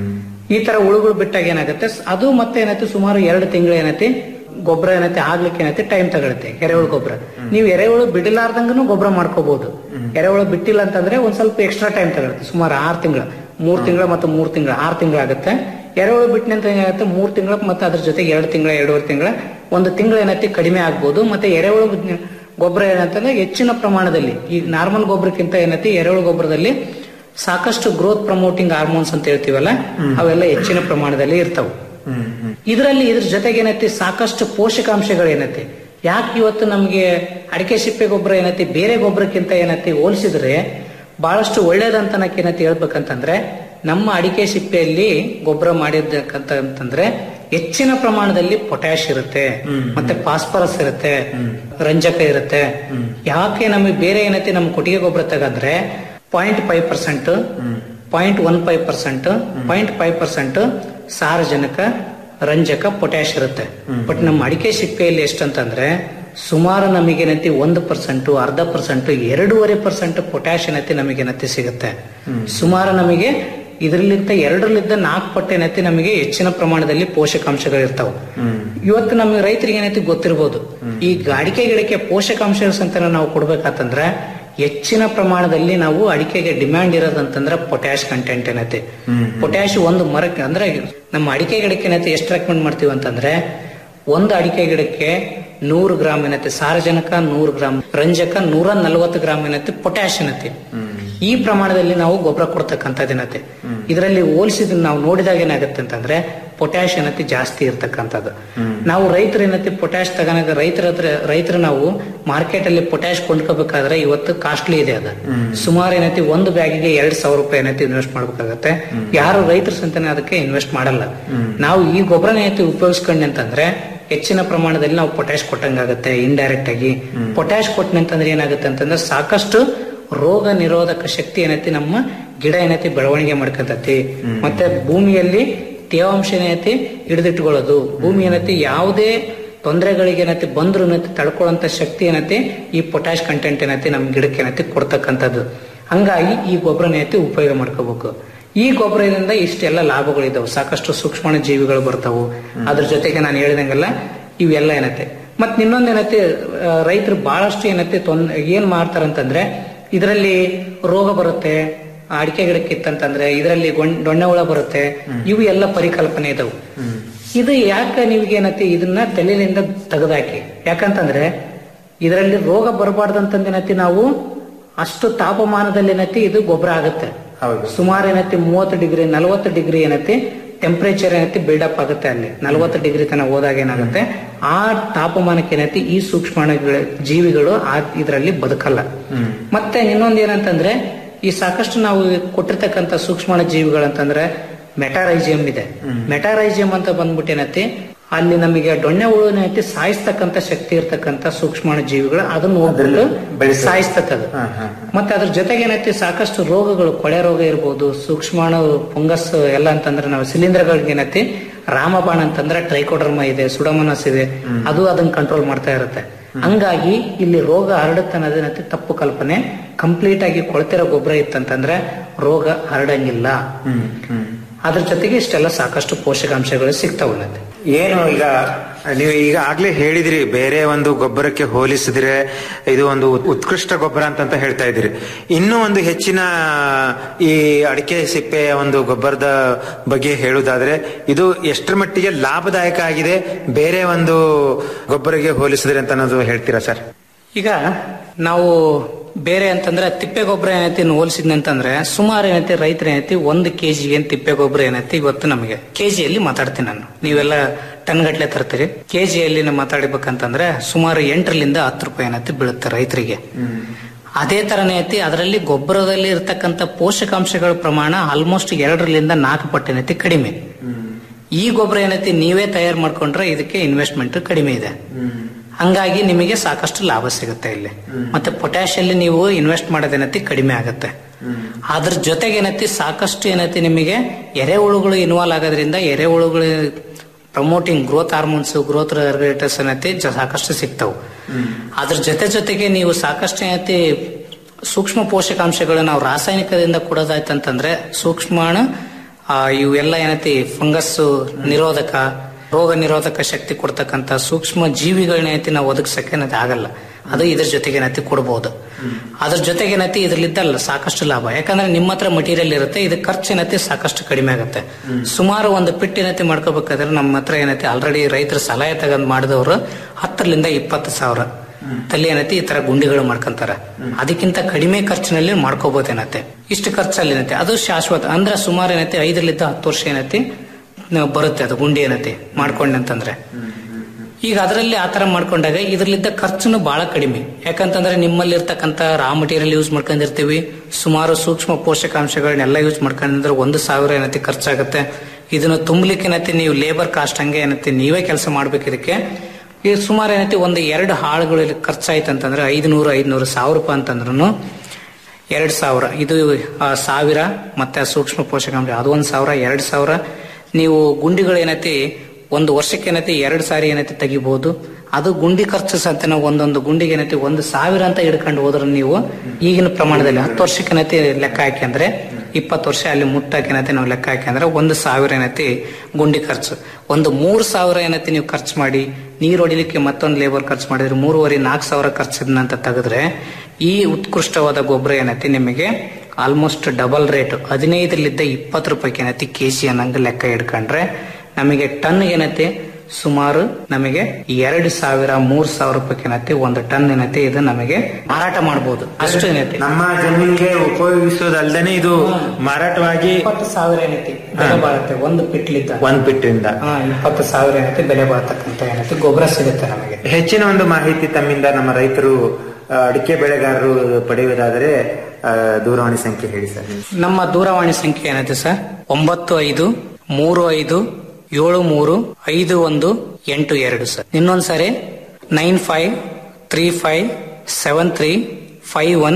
ಈ ತರ ಹುಳುಗಳು ಬಿಟ್ಟಾಗ ಏನಾಗುತ್ತೆ ಅದು ಮತ್ತೆ ಏನೈತಿ ಸುಮಾರು ಎರಡು ತಿಂಗಳು ಏನೈತಿ ಗೊಬ್ಬರ ಏನೈತಿ ಆಗ್ಲಿಕ್ಕೆ ಏನೈತಿ ಟೈಮ್ ತಗೊಳುತ್ತೆ ಎರೆಹುಳು ಗೊಬ್ಬರ ನೀವು ಎರೆಹುಳು ಬಿಡಲಾರ್ದಂಗನು ಗೊಬ್ಬರ ಮಾಡ್ಕೋಬಹುದು ಎರೆಹುಳು ಬಿಟ್ಟಿಲ್ಲ ಅಂತಂದ್ರೆ ಒಂದ್ ಸ್ವಲ್ಪ ಎಕ್ಸ್ಟ್ರಾ ಟೈಮ್ ತಗೊಳುತ್ತೆ ಸುಮಾರು ಆರು ತಿಂಗಳ ಮೂರ್ ತಿಂಗಳ ಮತ್ತು ಮೂರ್ ತಿಂಗಳ ಆರು ತಿಂಗಳ ಆಗುತ್ತೆ ಎರೆಹುಳು ಬಿಟ್ಟಿನ ಅಂತ ಏನಾಗುತ್ತೆ ಮೂರ್ ತಿಂಗಳ ಮತ್ತೆ ಅದ್ರ ಜೊತೆಗೆ ಎರಡು ತಿಂಗಳ ಎರಡೂವರೆ ತಿಂಗಳ ಒಂದು ತಿಂಗಳ ಏನೈತಿ ಕಡಿಮೆ ಆಗ್ಬೋದು ಮತ್ತೆ ಎರೆಹುಳು ಬಿದ್ನ- ಗೊಬ್ಬರ ಏನಂತಂದ್ರೆ ಹೆಚ್ಚಿನ ಪ್ರಮಾಣದಲ್ಲಿ ಈ ನಾರ್ಮಲ್ ಗೊಬ್ಬರಕ್ಕಿಂತ ಏನೈತಿ ಎರೆಹುಳು ಗೊಬ್ಬರದಲ್ಲಿ ಸಾಕಷ್ಟು ಗ್ರೋತ್ ಪ್ರಮೋಟಿಂಗ್ ಹಾರ್ಮೋನ್ಸ್ ಅಂತ ಹೇಳ್ತೀವಲ್ಲ ಅವೆಲ್ಲ ಹೆಚ್ಚಿನ ಪ್ರಮಾಣದಲ್ಲಿ ಇರ್ತಾವ ಇದರಲ್ಲಿ ಇದ್ರ ಜೊತೆಗೆ ಏನೈತಿ ಸಾಕಷ್ಟು ಪೋಷಕಾಂಶಗಳು ಏನೈತಿ ಯಾಕೆ ಇವತ್ತು ನಮ್ಗೆ ಅಡಿಕೆ ಸಿಪ್ಪೆ ಗೊಬ್ಬರ ಏನೈತಿ ಬೇರೆ ಗೊಬ್ಬರಕ್ಕಿಂತ ಏನೈತಿ ಹೋಲಿಸಿದ್ರೆ ಬಹಳಷ್ಟು ಒಳ್ಳೇದಂತ ನಾಕ್ ಏನೈತಿ ಹೇಳ್ಬೇಕಂತಂದ್ರೆ ನಮ್ಮ ಅಡಿಕೆ ಸಿಪ್ಪೆಯಲ್ಲಿ ಗೊಬ್ಬರ ಮಾಡಿದ್ದಕ್ಕಂತ ಅಂತಂದ್ರೆ ಹೆಚ್ಚಿನ ಪ್ರಮಾಣದಲ್ಲಿ ಪೊಟ್ಯಾಶ್ ಇರುತ್ತೆ ಮತ್ತೆ ಫಾಸ್ಫರಸ್ ಇರುತ್ತೆ ರಂಜಕ ಇರುತ್ತೆ ಯಾಕೆ ನಮಗೆ ಬೇರೆ ಏನೈತಿ ನಮ್ಮ ಕೊಟ್ಟಿಗೆ ಗೊಬ್ಬರ ತಗಂದ್ರೆ point five percent point one five percent point five percent ಸಾರಜನಕ ರಂಜಕ ಪೊಟ್ಯಾಶ್ ಇರುತ್ತೆ ಬಟ್ ನಮ್ಮ ಅಡಿಕೆ ಸಿಪ್ಪೆಯಲ್ಲಿ ಎಷ್ಟಂತಂದ್ರೆ ಸುಮಾರು ನಮಗೇನೈತಿ ಒಂದು ಪರ್ಸೆಂಟ್ ಅರ್ಧ ಪರ್ಸೆಂಟ್ ಎರಡೂವರೆ ಪರ್ಸೆಂಟ್ ಪೊಟ್ಯಾಶ್ ಏನೈತಿ ನಮಗೇನೈತಿ ಸಿಗುತ್ತೆ ಸುಮಾರು ನಮಗೆ ಇದರಲ್ಲಿಂದ ಎರಡರಲ್ಲಿದ್ದ ನಾಲ್ಕು ಪಟ್ಟು ಏನೈತಿ ನಮಗೆ ಹೆಚ್ಚಿನ ಪ್ರಮಾಣದಲ್ಲಿ ಪೋಷಕಾಂಶಗಳು ಇರ್ತಾವ ಇವತ್ತು ನಮಗೆ ರೈತರಿಗೆ ಏನೈತಿ ಗೊತ್ತಿರ್ಬೋದು ಈ ಅಡಿಕೆ ಗಿಡಕ್ಕೆ ಪೋಷಕಾಂಶ ಅಂತ ನಾವು ಕೊಡ್ಬೇಕಾತಂದ್ರ ಹೆಚ್ಚಿನ ಪ್ರಮಾಣದಲ್ಲಿ ನಾವು ಅಡಿಕೆಗೆ ಡಿಮ್ಯಾಂಡ್ ಇರೋದಂತಂದ್ರೆ ಪೊಟ್ಯಾಶ್ ಕಂಟೆಂಟ್ ಏನೈತಿ ಪೊಟ್ಯಾಶ್ ಒಂದು ಮರಕ್ಕೆ ಅಂದ್ರೆ ನಮ್ಮ ಅಡಿಕೆ ಗಿಡಕ್ಕೆ ಏನೈತಿ ಎಷ್ಟು ರೆಕಮೆಂಡ್ ಮಾಡ್ತೀವಿ ಅಂತಂದ್ರೆ ಒಂದು ಅಡಿಕೆ ಗಿಡಕ್ಕೆ ನೂರು ಗ್ರಾಮ್ ಏನೈತಿ ಸಾರಜನಕ ನೂರು ಗ್ರಾಮ್ ರಂಜಕ ನೂರ ನಲವತ್ತು ಗ್ರಾಮ್ ಏನೈತಿ ಪೊಟ್ಯಾಶ್ ಏನೈತಿ ಈ ಪ್ರಮಾಣದಲ್ಲಿ ನಾವು ಗೊಬ್ಬರ ಕೊಡ್ತಕ್ಕಂಥದ್ದು ಏನೈತಿ ಇದರಲ್ಲಿ ಹೋಲಿಸಿದ್ ನಾವು ನೋಡಿದಾಗ ಏನಾಗುತ್ತೆ ಅಂತಂದ್ರೆ ಪೊಟ್ಯಾಶ್ ಏನೈತಿ ಜಾಸ್ತಿ ಇರ್ತಕ್ಕಂಥದ್ದು ನಾವು ರೈತರು ಏನೈತಿ ಪೊಟ್ಯಾಶ್ ತಗೋನಾಗ ರೈತರ ಹತ್ರ ರೈತರು ನಾವು ಮಾರ್ಕೆಟ್ ಅಲ್ಲಿ ಪೊಟ್ಯಾಶ್ ಕೊಂಡ್ಕೋಬೇಕಾದ್ರೆ ಇವತ್ತು ಕಾಸ್ಟ್ಲಿ ಇದೆ ಅದು ಸುಮಾರು ಏನೈತಿ ಒಂದು ಬ್ಯಾಗಿಗೆ ಎರಡ್ ಸಾವಿರ ರೂಪಾಯಿ ಏನೈತಿ ಇನ್ವೆಸ್ಟ್ ಮಾಡ್ಬೇಕಾಗತ್ತೆ ಯಾರು ರೈತರ ಸಂತಾನೆ ಅದಕ್ಕೆ ಇನ್ವೆಸ್ಟ್ ಮಾಡಲ್ಲ ನಾವು ಈ ಗೊಬ್ಬರನ ಏನೈತಿ ಉಪಯೋಗಿಸ್ಕೊಂಡೆ ಅಂತಂದ್ರೆ ಹೆಚ್ಚಿನ ಪ್ರಮಾಣದಲ್ಲಿ ನಾವು ಪೊಟ್ಯಾಶ್ ಕೊಟ್ಟಂಗಾಗತ್ತೆ ಇಂಡೈರೆಕ್ಟ್ ಆಗಿ ಪೊಟ್ಯಾಶ್ ಕೊಟ್ಟನಂತಂದ್ರೆ ಏನಾಗುತ್ತೆ ಅಂತಂದ್ರೆ ಸಾಕಷ್ಟು ರೋಗ ನಿರೋಧಕ ಶಕ್ತಿ ಏನೈತಿ ನಮ್ಮ ಗಿಡ ಏನೈತಿ ಬೆಳವಣಿಗೆ ಮಾಡ್ಕೊಂತತಿ ಮತ್ತೆ ಭೂಮಿಯಲ್ಲಿ ತೇವಾಂಶ ಏನೈತಿ ಹಿಡಿದಿಟ್ಕೊಳ್ಳೋದು ಭೂಮಿ ಏನೈತಿ ಯಾವುದೇ ತೊಂದರೆಗಳಿಗೆ ಏನೈತಿ ಬಂದ್ರು ಏನೈತಿ ತಡ್ಕೊಳ್ಳೋಂತ ಶಕ್ತಿ ಏನೈತಿ ಈ ಪೊಟ್ಯಾಶ್ ಕಂಟೆಂಟ್ ಏನೈತಿ ನಮ್ ಗಿಡಕ್ಕೆ ಏನೈತಿ ಕೊಡ್ತಕ್ಕಂಥದ್ದು ಹಂಗಾಗಿ ಈ ಗೊಬ್ಬರ ಏನೈತಿ ಉಪಯೋಗ ಮಾಡ್ಕೋಬೇಕು ಈ ಗೊಬ್ಬರದಿಂದ ಇಷ್ಟೆಲ್ಲ ಲಾಭಗಳಿದಾವೆ ಸಾಕಷ್ಟು ಸೂಕ್ಷ್ಮ ಜೀವಿಗಳು ಬರ್ತಾವು ಅದ್ರ ಜೊತೆಗೆ ನಾನು ಹೇಳಿದಂಗೆಲ್ಲ ಇವೆಲ್ಲ ಏನೈತೆ ಮತ್ ಇನ್ನೊಂದ್ ಏನೈತಿ ರೈತರು ಬಹಳಷ್ಟು ಏನೈತಿ ತೊಂದ್ ಏನ್ ಮಾಡ್ತಾರಂತಂದ್ರೆ ಇದರಲ್ಲಿ ರೋಗ ಬರುತ್ತೆ ಅಡಿಕೆ ಗಿಡಕ್ಕೆ ಇತ್ತಂತಂದ್ರೆ ಇದರಲ್ಲಿ ದೊಣ್ಣೆ ಹುಳ ಬರುತ್ತೆ ಇವು ಎಲ್ಲ ಪರಿಕಲ್ಪನೆ ಇದಾವು ಇದು ಯಾಕೆ ನಿಮ್ಗೆ ಏನೈತಿ ಇದನ್ನ ತಲೆಯಿಂದ ತೆಗೆದಾಕಿ ಯಾಕಂತಂದ್ರೆ ಇದರಲ್ಲಿ ರೋಗ ಬರಬಾರ್ದಂತಂದ್ ಏನೈತಿ ನಾವು ಅಷ್ಟು ತಾಪಮಾನದಲ್ಲಿ ಏನೈತಿ ಇದು ಗೊಬ್ಬರ ಆಗುತ್ತೆ ಸುಮಾರು ಏನೈತಿ ಮೂವತ್ತು ಡಿಗ್ರಿ ನಲವತ್ತು ಡಿಗ್ರಿ ಏನೈತಿ ಟೆಂಪರೇಚರ್ ಏನೈತಿ ಬಿಲ್ಡಪ್ ಆಗುತ್ತೆ ಅಲ್ಲಿ ನಲವತ್ತು ಡಿಗ್ರಿ ತನಕ ಹೋದಾಗ ಏನಾಗುತ್ತೆ ಆ ತಾಪಮಾನಕ್ಕೆ ಏನೈತಿ ಈ ಸೂಕ್ಷ್ಮ ಜೀವಿಗಳು ಆ ಇದರಲ್ಲಿ ಬದುಕಲ್ಲ ಮತ್ತೆ ಇನ್ನೊಂದ್ ಏನಂತಂದ್ರೆ ಈ ಸಾಕಷ್ಟು ನಾವು ಕೊಟ್ಟಿರ್ತಕ್ಕಂಥ ಸೂಕ್ಷ್ಮ ಜೀವಿಗಳಂತಂದ್ರೆ ಮೆಟಾರೈಜಿಯಂ ಇದೆ ಮೆಟಾರೈಜಿಯಂ ಅಂತ ಬಂದ್ಬಿಟ್ಟು ಏನೈತಿ ಅಲ್ಲಿ ನಮಗೆ ಡೊಣ್ಣೆ ಹುಳು ಏನೈತಿ ಸಾಯಿಸ್ತಕ್ಕಂಥ ಶಕ್ತಿ ಇರ್ತಕ್ಕಂಥ ಸೂಕ್ಷ್ಮ ಜೀವಿಗಳು ಅದನ್ನ ಹೋಗ್ಬಿಟ್ಟು ಸಾಯಿಸ್ತಕ್ಕದು ಮತ್ತೆ ಅದ್ರ ಜೊತೆಗೆ ಏನೈತಿ ಸಾಕಷ್ಟು ರೋಗಗಳು ಕೊಳೆ ರೋಗ ಇರ್ಬೋದು ಸೂಕ್ಷ್ಮಾಣು ಫಂಗಸ್ ಎಲ್ಲ ಅಂತಂದ್ರೆ ನಾವು ಶಿಲೀಂಧ್ರಗಳಿಗೆ ಏನೈತಿ ರಾಮಬಾಣ ಅಂತಂದ್ರೆ ಟ್ರೈಕೋಡರ್ಮ ಇದೆ ಸುಡಮನಸ್ ಇದೆ ಅದು ಅದನ್ನ ಕಂಟ್ರೋಲ್ ಮಾಡ್ತಾ ಇರುತ್ತೆ ಹಂಗಾಗಿ ಇಲ್ಲಿ ರೋಗ ಹರಡುತ್ತೆ ಅನ್ನೋದೇನೈತಿ ತಪ್ಪು ಕಲ್ಪನೆ ಕಂಪ್ಲೀಟ್ ಆಗಿ ಕೊಳ್ತಿರೋ ಗೊಬ್ಬರ ಇತ್ತಂತಂದ್ರೆ ರೋಗ ಹರಡಂಗಿಲ್ಲ ಅದ್ರ ಜೊತೆಗೆ ಇಷ್ಟೆಲ್ಲ ಸಾಕಷ್ಟು ಪೋಷಕಾಂಶಗಳು ಸಿಗ್ತಾವನ್ನತ್ತೆ ಏನು ಈಗ ನೀವು ಈಗ ಆಗ್ಲೇ ಹೇಳಿದ್ರಿ ಬೇರೆ ಒಂದು ಗೊಬ್ಬರಕ್ಕೆ ಹೋಲಿಸಿದ್ರೆ ಇದು ಒಂದು ಉತ್- ಉತ್ಕೃಷ್ಟ ಗೊಬ್ಬರ ಅಂತಂತ ಹೇಳ್ತಾ ಇದ್ರಿ ಇನ್ನೂ ಒಂದು ಹೆಚ್ಚಿನ ಈ ಅಡಿಕೆ ಸಿಪ್ಪೆಯ ಒಂದು ಗೊಬ್ಬರದ ಬಗ್ಗೆ ಹೇಳುವುದಾದ್ರೆ ಇದು ಎಷ್ಟರ ಮಟ್ಟಿಗೆ ಲಾಭದಾಯಕ ಆಗಿದೆ ಬೇರೆ ಒಂದು ಗೊಬ್ಬರಕ್ಕೆ ಹೋಲಿಸಿದ್ರೆ ಅಂತ ಅನ್ನೋದು ಹೇಳ್ತೀರಾ ಸರ್ ಈಗ ನಾವು ಬೇರೆ ಅಂತಂದ್ರೆ ತಿಪ್ಪೆ ಗೊಬ್ಬರ ಏನೈತಿ ಹೋಲಿಸಿದ್ನಿ ಅಂತಂದ್ರೆ ಸುಮಾರು ಏನೈತಿ ರೈತರು ಏನೈತಿ ಒಂದು ಕೆಜಿಗೆ ಏನ್ ತಿಪ್ಪೆ ಗೊಬ್ಬರ ಏನೈತಿ ಇವತ್ತು ನಮಗೆ ಕೆಜಿಯಲ್ಲಿ ಮಾತಾಡ್ತೀನಿ ನಾನು ನೀವೆಲ್ಲ ಟನ್ ಗಟ್ಲೆ ತರ್ತೀರಿ ಕೆಜಿಯಲ್ಲಿ ನಾವು ಮಾತಾಡ್ಬೇಕಂತಂದ್ರೆ ಸುಮಾರು ಎಂಟರಿಂದ ಹತ್ತು ರೂಪಾಯಿ ಏನೈತಿ ಬೀಳುತ್ತೆ ರೈತರಿಗೆ ಅದೇ ತರನೇ ಐತಿ ಅದರಲ್ಲಿ ಗೊಬ್ಬರದಲ್ಲಿ ಇರ್ತಕ್ಕಂಥ ಪೋಷಕಾಂಶಗಳ ಪ್ರಮಾಣ ಆಲ್ಮೋಸ್ಟ್ ಎರಡರಿಂದ ನಾಲ್ಕು ಪಟ್ಟು ಏನೈತಿ ಕಡಿಮೆ ಈ ಗೊಬ್ಬರ ಏನೈತಿ ನೀವೇ ತಯಾರು ಮಾಡ್ಕೊಂಡ್ರೆ ಇದಕ್ಕೆ ಇನ್ವೆಸ್ಟ್ಮೆಂಟ್ ಕಡಿಮೆ ಇದೆ ಹಂಗಾಗಿ ನಿಮಗೆ ಸಾಕಷ್ಟು ಲಾಭ ಸಿಗುತ್ತೆ ಇಲ್ಲಿ ಮತ್ತೆ ಪೊಟ್ಯಾಶ್ ಅಲ್ಲಿ ನೀವು ಇನ್ವೆಸ್ಟ್ ಮಾಡೋದೇನೈತಿ ಕಡಿಮೆ ಆಗುತ್ತೆ ಅದ್ರ ಜೊತೆಗೆ ಏನೈತಿ ಸಾಕಷ್ಟು ಏನೈತಿ ನಿಮಗೆ ಎರೆಹುಳುಗಳು ಇನ್ವಾಲ್ವ್ ಆಗೋದ್ರಿಂದ ಎರೆಹುಳುಗಳು promoting growth hormones growth regulators ಏನೈತಿ ಜ- ಸಾಕಷ್ಟು ಸಿಗ್ತಾವು ಅದ್ರ ಜೊತೆ ಜೊತೆಗೆ ನೀವು ಸಾಕಷ್ಟು ಏನೈತಿ ಸೂಕ್ಷ್ಮ ಪೋಷಕಾಂಶಗಳು ನಾವು ರಾಸಾಯನಿಕದಿಂದ ಕೊಡೋದಾಯ್ತಂತಂದ್ರೆ ಸೂಕ್ಷ್ಮಾಣು ಆ, ಇವೆಲ್ಲ ಏನೈತಿ ಫಂಗಸ್ ನಿರೋಧಕ ರೋಗ ನಿರೋಧಕ ಶಕ್ತಿ ಕೊಡ್ತಕ್ಕಂತ ಸೂಕ್ಷ್ಮ ಜೀವಿಗಳನ್ನೈತಿ ನಾವು ಒದಗಿಸಕ್ಕೆ ಏನೈತಿ ಆಗಲ್ಲ ಅದು ಇದ್ರ ಜೊತೆಗೆ ಏನೈತಿ ಕೊಡಬಹುದು ಅದ್ರ ಜೊತೆಗೆ ಏನೈತಿ ಇದ್ರಲ್ಲಿದ್ದಲ್ಲ ಸಾಕಷ್ಟು ಲಾಭ ಯಾಕಂದ್ರೆ ನಿಮ್ಮ ಹತ್ರ ಮಟೀರಿಯಲ್ ಇರುತ್ತೆ ಇದು ಖರ್ಚು ಏನೈತಿ ಸಾಕಷ್ಟು ಕಡಿಮೆ ಆಗುತ್ತೆ ಸುಮಾರು ಒಂದು ಪಿಟ್ ಏನೈತಿ ಮಾಡ್ಕೋಬೇಕಾದ್ರೆ ನಮ್ಮ ಹತ್ರ ಏನೈತಿ ಆಲ್ರೆಡಿ ರೈತರು ಸಲಹೆ ತಗೊಂಡ್ ಮಾಡಿದವರು ಹತ್ತರಿಂದ ಇಪ್ಪತ್ತು ಸಾವಿರ ತಲೆ ಏನೈತಿ ಈ ತರ ಗುಂಡಿಗಳು ಮಾಡ್ಕೊಂತಾರ ಅದಕ್ಕಿಂತ ಕಡಿಮೆ ಖರ್ಚಿನಲ್ಲಿ ಮಾಡ್ಕೋಬಹುದೇನತ್ತೆ ಇಷ್ಟು ಖರ್ಚಲ್ಲಿ ಏನೈತಿ ಅದು ಶಾಶ್ವತ ಅಂದ್ರೆ ಸುಮಾರು ಏನೈತಿ ಐದರಿಂದ ಹತ್ತು ವರ್ಷ ಏನೈತಿ ನ- ಬರುತ್ತೆ ಅದು ಗುಂಡಿ ಏನೈತಿ ಮಾಡ್ಕೊಂಡೆ ಅಂತಂದ್ರೆ ಈಗ ಅದರಲ್ಲಿ ಆತರ ಮಾಡ್ಕೊಂಡಾಗ ಇದ್ರಲ್ಲಿದ್ದ ಖರ್ಚುನು ಬಹಳ ಕಡಿಮೆ ಯಾಕಂತಂದ್ರೆ ನಿಮ್ಮಲ್ಲಿ ಇರ್ತಕ್ಕಂತ ರಾ ಮಟೀರಿಯಲ್ ಯೂಸ್ ಮಾಡ್ಕೊಂಡಿರ್ತೀವಿ ಸುಮಾರು ಸೂಕ್ಷ್ಮ ಪೋಷಕಾಂಶಗಳನ್ನೆಲ್ಲ ಯೂಸ್ ಮಾಡ್ಕೊಂಡಿದ್ರೆ ಒಂದು ಸಾವಿರ ಏನೈತಿ ಖರ್ಚಾಗುತ್ತೆ ಇದನ್ನ ತುಂಬಲಿಕ್ಕೆ ಏನೈತಿ ನೀವು ಲೇಬರ್ ಕಾಸ್ಟ್ ಹಂಗೆ ಏನೈತಿ ನೀವೇ ಕೆಲಸ ಮಾಡ್ಬೇಕು ಇದಕ್ಕೆ ಈ ಸುಮಾರು ಏನೈತಿ ಒಂದು ಎರಡು ಹಾಳುಗಳು ಇಲ್ಲಿ ಖರ್ಚಾಯ್ತು ಅಂತಂದ್ರೆ ಐದುನೂರು ಐದುನೂರು ಸಾವಿರ ರೂಪಾಯಿ ಅಂತಂದ್ರೂ ಎರಡ್ ಸಾವಿರ ಇದು ಆ, ಸಾವಿರ ಮತ್ತೆ ಸೂಕ್ಷ್ಮ ಪೋಷಕಾಂಶ ಅದು ಒಂದ್ ಸಾವಿರ ಎರಡ್ ಸಾವಿರ ನೀವು ಗುಂಡಿಗಳು ಏನೈತಿ ಒಂದು ವರ್ಷಕ್ಕೆ ಏನೈತಿ ಎರಡ್ ಸಾರಿ ಏನೈತಿ ತೆಗಿಬಹುದು ಅದು ಗುಂಡಿ ಖರ್ಚು ಸಹಿತ ನಾವು ಒಂದೊಂದು ಗುಂಡಿಗೆ ಏನೈತಿ ಒಂದು ಸಾವಿರ ಅಂತ ಹಿಡ್ಕೊಂಡು ಹೋದ್ರೆ ನೀವು ಈಗಿನ ಪ್ರಮಾಣದಲ್ಲಿ ಹತ್ತು ವರ್ಷಕ್ಕೆ ಏನೈತಿ ಲೆಕ್ಕ ಹಾಕಿ ಅಂದ್ರೆ ಇಪ್ಪತ್ತು ವರ್ಷ ಅಲ್ಲಿ ಮುಟ್ಟಾಕಿ ಏನೈತಿ ನಾವು ಲೆಕ್ಕ ಹಾಕಿ ಅಂದ್ರೆ ಒಂದು ಸಾವಿರ ಏನೈತಿ ಗುಂಡಿ ಖರ್ಚು ಒಂದು ಮೂರ್ ಸಾವಿರ ಏನೈತಿ ನೀವು ಖರ್ಚು ಮಾಡಿ ನೀರು ಹೊಡಿಲಿಕ್ಕೆ ಮತ್ತೊಂದು ಲೇಬರ್ ಖರ್ಚು ಮಾಡಿದ್ರೆ ಮೂರುವರೆ ನಾಲ್ಕು ಸಾವಿರ ಖರ್ಚಿದ್ನ ಅಂತ ತೆಗೆದ್ರೆ ಈ ಉತ್ಕೃಷ್ಟವಾದ ಗೊಬ್ಬರ ಏನೈತಿ ನಿಮಗೆ ಆಲ್ಮೋಸ್ಟ್ ಡಬಲ್ ರೇಟ್ ಹದಿನೈದರಿಂದ ಇಪ್ಪತ್ತು ರೂಪಾಯಿಗೆ ಏನೈತಿ ಕೆಜಿ ಅನ್ನಂಗ ಲೆಕ್ಕ ಹಿಡ್ಕೊಂಡ್ರೆ ನಮಗೆ ಟನ್ ಏನೈತಿ ಸುಮಾರು ನಮಗೆ ಎರಡು ಸಾವಿರ ಮೂರ್ ಸಾವಿರ ರೂಪಾಯಿ ಏನೈತಿ ಒಂದು ಟನ್ ಏನೈತಿ ಇದು ನಮಗೆ ಮಾರಾಟ ಮಾಡಬಹುದು ಅಷ್ಟು ಏನೈತಿ ನಮ್ಮ ಜಮೀನಿಗೆ ಉಪಯೋಗಿಸೋದಲ್ದೇನೆ ಇದು ಮಾರಾಟವಾಗಿ ಇಪ್ಪತ್ತು ಸಾವಿರ ಏನೈತಿ ಬೆಲೆ ಬಾಳುತ್ತೆ ಒಂದು ಪಿಟ್ಲಿದ್ದ ಒಂದ್ ಬಿಟ್ಟಿಂದ ಹಾ ಇಪ್ಪತ್ತು ಸಾವಿರ ಏನೈತಿ ಬೆಲೆ ಬಾಳ್ತಕ್ಕಂತ ಏನೈತಿ ಗೊಬ್ಬರ ಸಿಗುತ್ತೆ ನಮಗೆ ಹೆಚ್ಚಿನ ಒಂದು ಮಾಹಿತಿ ತಮ್ಮಿಂದ ನಮ್ಮ ರೈತರು ಆ, ಅಡಿಕೆ ಬೆಳೆಗಾರರು ಪಡೆಯುವುದಾದರೆ ಆ, ದೂರವಾಣಿ ಸಂಖ್ಯೆ ಹೇಳಿ ಸರ್ ನಮ್ಮ ದೂರವಾಣಿ ಸಂಖ್ಯೆ ಏನೈತೆ ಸರ್ ಒಂಬತ್ತು ಐದು ಮೂರು ಐದು ಏಳು ಮೂರು ಐದು ಒಂದು ಎಂಟು ಎರಡು ಸರ್ ಇನ್ನೊಂದ್ಸರಿ nine five three five seven three five one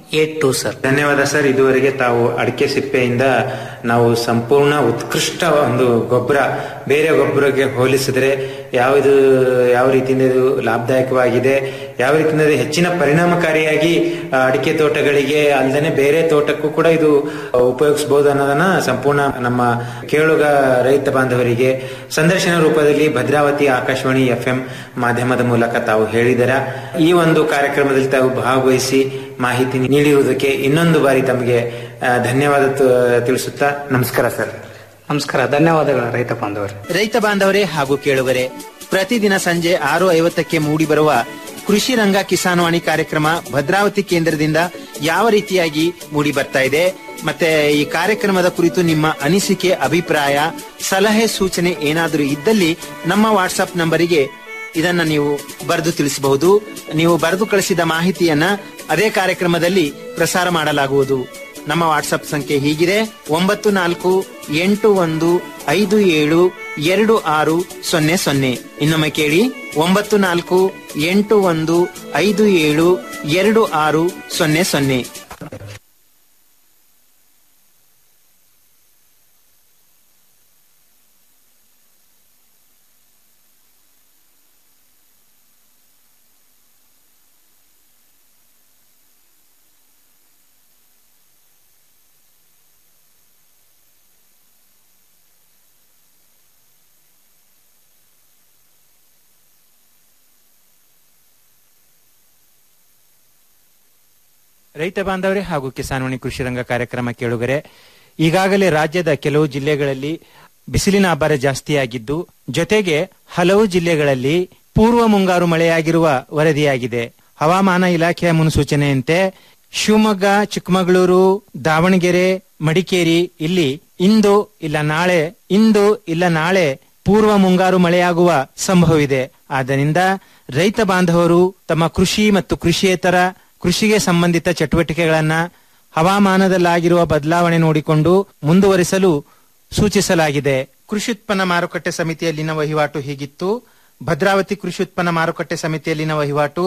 eight two sir ಧನ್ಯವಾದ ಸರ್ ಇದುವರೆಗೆ ತಾವು ಅಡಿಕೆ ಸಿಪ್ಪೆಯಿಂದ ನಾವು ಸಂಪೂರ್ಣ ಉತ್ಕೃಷ್ಟ ಒಂದು ಗೊಬ್ಬರ ಬೇರೆ ಗೊಬ್ಬರಕ್ಕೆ ಹೋಲಿಸಿದ್ರೆ ಯಾವುದು ಯಾವ ರೀತಿಯಿಂದ ಇದು ಲಾಭದಾಯಕವಾಗಿದೆ ಯಾವ ರೀತಿಯಿಂದ ಇದು ಹೆಚ್ಚಿನ ಪರಿಣಾಮಕಾರಿಯಾಗಿ ಆ, ಅಡಿಕೆ ತೋಟಗಳಿಗೆ ಅಲ್ಲದೆ ಬೇರೆ ತೋಟಕ್ಕೂ ಕೂಡ ಇದು ಉಪಯೋಗಿಸಬಹುದು ಅನ್ನೋದನ್ನ ಸಂಪೂರ್ಣ ನಮ್ಮ ಕೇಳುಗ ರೈತ ಬಾಂಧವರಿಗೆ ಸಂದರ್ಶನ ರೂಪದಲ್ಲಿ ಭದ್ರಾವತಿ ಆಕಾಶವಾಣಿ ಎಫ್ ಮಾಧ್ಯಮದ ಮೂಲಕ ತಾವು ಹೇಳಿದರ ಈ ಒಂದು ಕಾರ್ಯಕ್ರಮದಲ್ಲಿ ತಾವು ಭಾಗವಹಿಸಿ ಮಾಹಿತಿ ನೀಡಿರುವುದಕ್ಕೆ ಇನ್ನೊಂದು ಬಾರಿ ತಮಗೆ ಆ, ಧನ್ಯವಾದ ತ- ತಿಳಿಸುತ್ತಾ ನಮಸ್ಕಾರ ಸರ್ ನಮಸ್ಕಾರ ಧನ್ಯವಾದಗಳು ರೈತ ಬಾಂಧವರು ರೈತ ಬಾಂಧವರೇ ಹಾಗೂ ಕೇಳುಗರೆ ಪ್ರತಿದಿನ ಸಂಜೆ ಆರು ಐವತ್ತಕ್ಕೆ ಮೂಡಿಬರುವ ಕೃಷಿ ರಂಗ ಕಿಸಾನ್ ವಾಣಿ ಕಾರ್ಯಕ್ರಮ ಭದ್ರಾವತಿ ಕೇಂದ್ರದಿಂದ ಯಾವ ರೀತಿಯಾಗಿ ಮೂಡಿ ಬರ್ತಾ ಇದೆ ಮತ್ತೆ ಈ ಕಾರ್ಯಕ್ರಮದ ಕುರಿತು ನಿಮ್ಮ ಅನಿಸಿಕೆ ಅಭಿಪ್ರಾಯ ಸಲಹೆ ಸೂಚನೆ ಏನಾದರೂ ಇದ್ದಲ್ಲಿ ನಮ್ಮ ವಾಟ್ಸ್ಆಪ್ ನಂಬರಿಗೆ ಇದನ್ನ ನೀವು ಬರೆದು ತಿಳಿಸಬಹುದು ನೀವು ಬರೆದು ಕಳಿಸಿದ ಮಾಹಿತಿಯನ್ನ ಅದೇ ಕಾರ್ಯಕ್ರಮದಲ್ಲಿ ಪ್ರಸಾರ ಮಾಡಲಾಗುವುದು ನಮ್ಮ ವಾಟ್ಸ್ಆಪ್ ಸಂಖ್ಯೆ ಹೀಗಿದೆ ಒಂಬತ್ತು ನಾಲ್ಕು ಎಂಟು ಒಂದು ಐದು ಏಳು ಎರಡು ಆರು ಸೊನ್ನೆ ಸೊನ್ನೆ ಇನ್ನೊಮ್ಮೆ ಕೇಳಿ ಒಂಬತ್ತು ನಾಲ್ಕು ಎಂಟು ಒಂದು ಐದು ಏಳು ಎರಡು ಆರು ಸೊನ್ನೆ ಸೊನ್ನೆ ರೈತ ಬಾಂಧವರೇ ಹಾಗೂ ಕಿಸಾನ್ವಾಣಿ ಕೃಷಿ ರಂಗ ಕಾರ್ಯಕ್ರಮ ಕೇಳುಗರೆ ಈಗಾಗಲೇ ರಾಜ್ಯದ ಕೆಲವು ಜಿಲ್ಲೆಗಳಲ್ಲಿ ಬಿಸಿಲಿನ ಅಬ್ಬರ ಜಾಸ್ತಿಯಾಗಿದ್ದು ಜೊತೆಗೆ ಹಲವು ಜಿಲ್ಲೆಗಳಲ್ಲಿ ಪೂರ್ವ ಮುಂಗಾರು ಮಳೆಯಾಗಿರುವ ವರದಿಯಾಗಿದೆ ಹವಾಮಾನ ಇಲಾಖೆಯ ಮುನ್ಸೂಚನೆಯಂತೆ ಶಿವಮೊಗ್ಗ ಚಿಕ್ಕಮಗಳೂರು ದಾವಣಗೆರೆ ಮಡಿಕೇರಿ ಇಲ್ಲಿ ಇಂದು ಇಲ್ಲ ನಾಳೆ ಇಂದು ಇಲ್ಲ ನಾಳೆ ಪೂರ್ವ ಮುಂಗಾರು ಮಳೆಯಾಗುವ ಸಂಭವವಿದೆ ಆದ್ದರಿಂದ ರೈತ ಬಾಂಧವರು ತಮ್ಮ ಕೃಷಿ ಮತ್ತು ಕೃಷಿಯೇತರ ಕೃಷಿಗೆ ಸಂಬಂಧಿತ ಚಟುವಟಿಕೆಗಳನ್ನ ಹವಾಮಾನದಲ್ಲಾಗಿರುವ ಬದಲಾವಣೆ ನೋಡಿಕೊಂಡು ಮುಂದುವರಿಸಲು ಸೂಚಿಸಲಾಗಿದೆ ಕೃಷಿ ಉತ್ಪನ್ನ ಮಾರುಕಟ್ಟೆ ಸಮಿತಿಯಲ್ಲಿನ ವಹಿವಾಟು ಹೀಗಿತ್ತು ಭದ್ರಾವತಿ ಕೃಷಿ ಉತ್ಪನ್ನ ಮಾರುಕಟ್ಟೆ ಸಮಿತಿಯಲ್ಲಿನ ವಹಿವಾಟು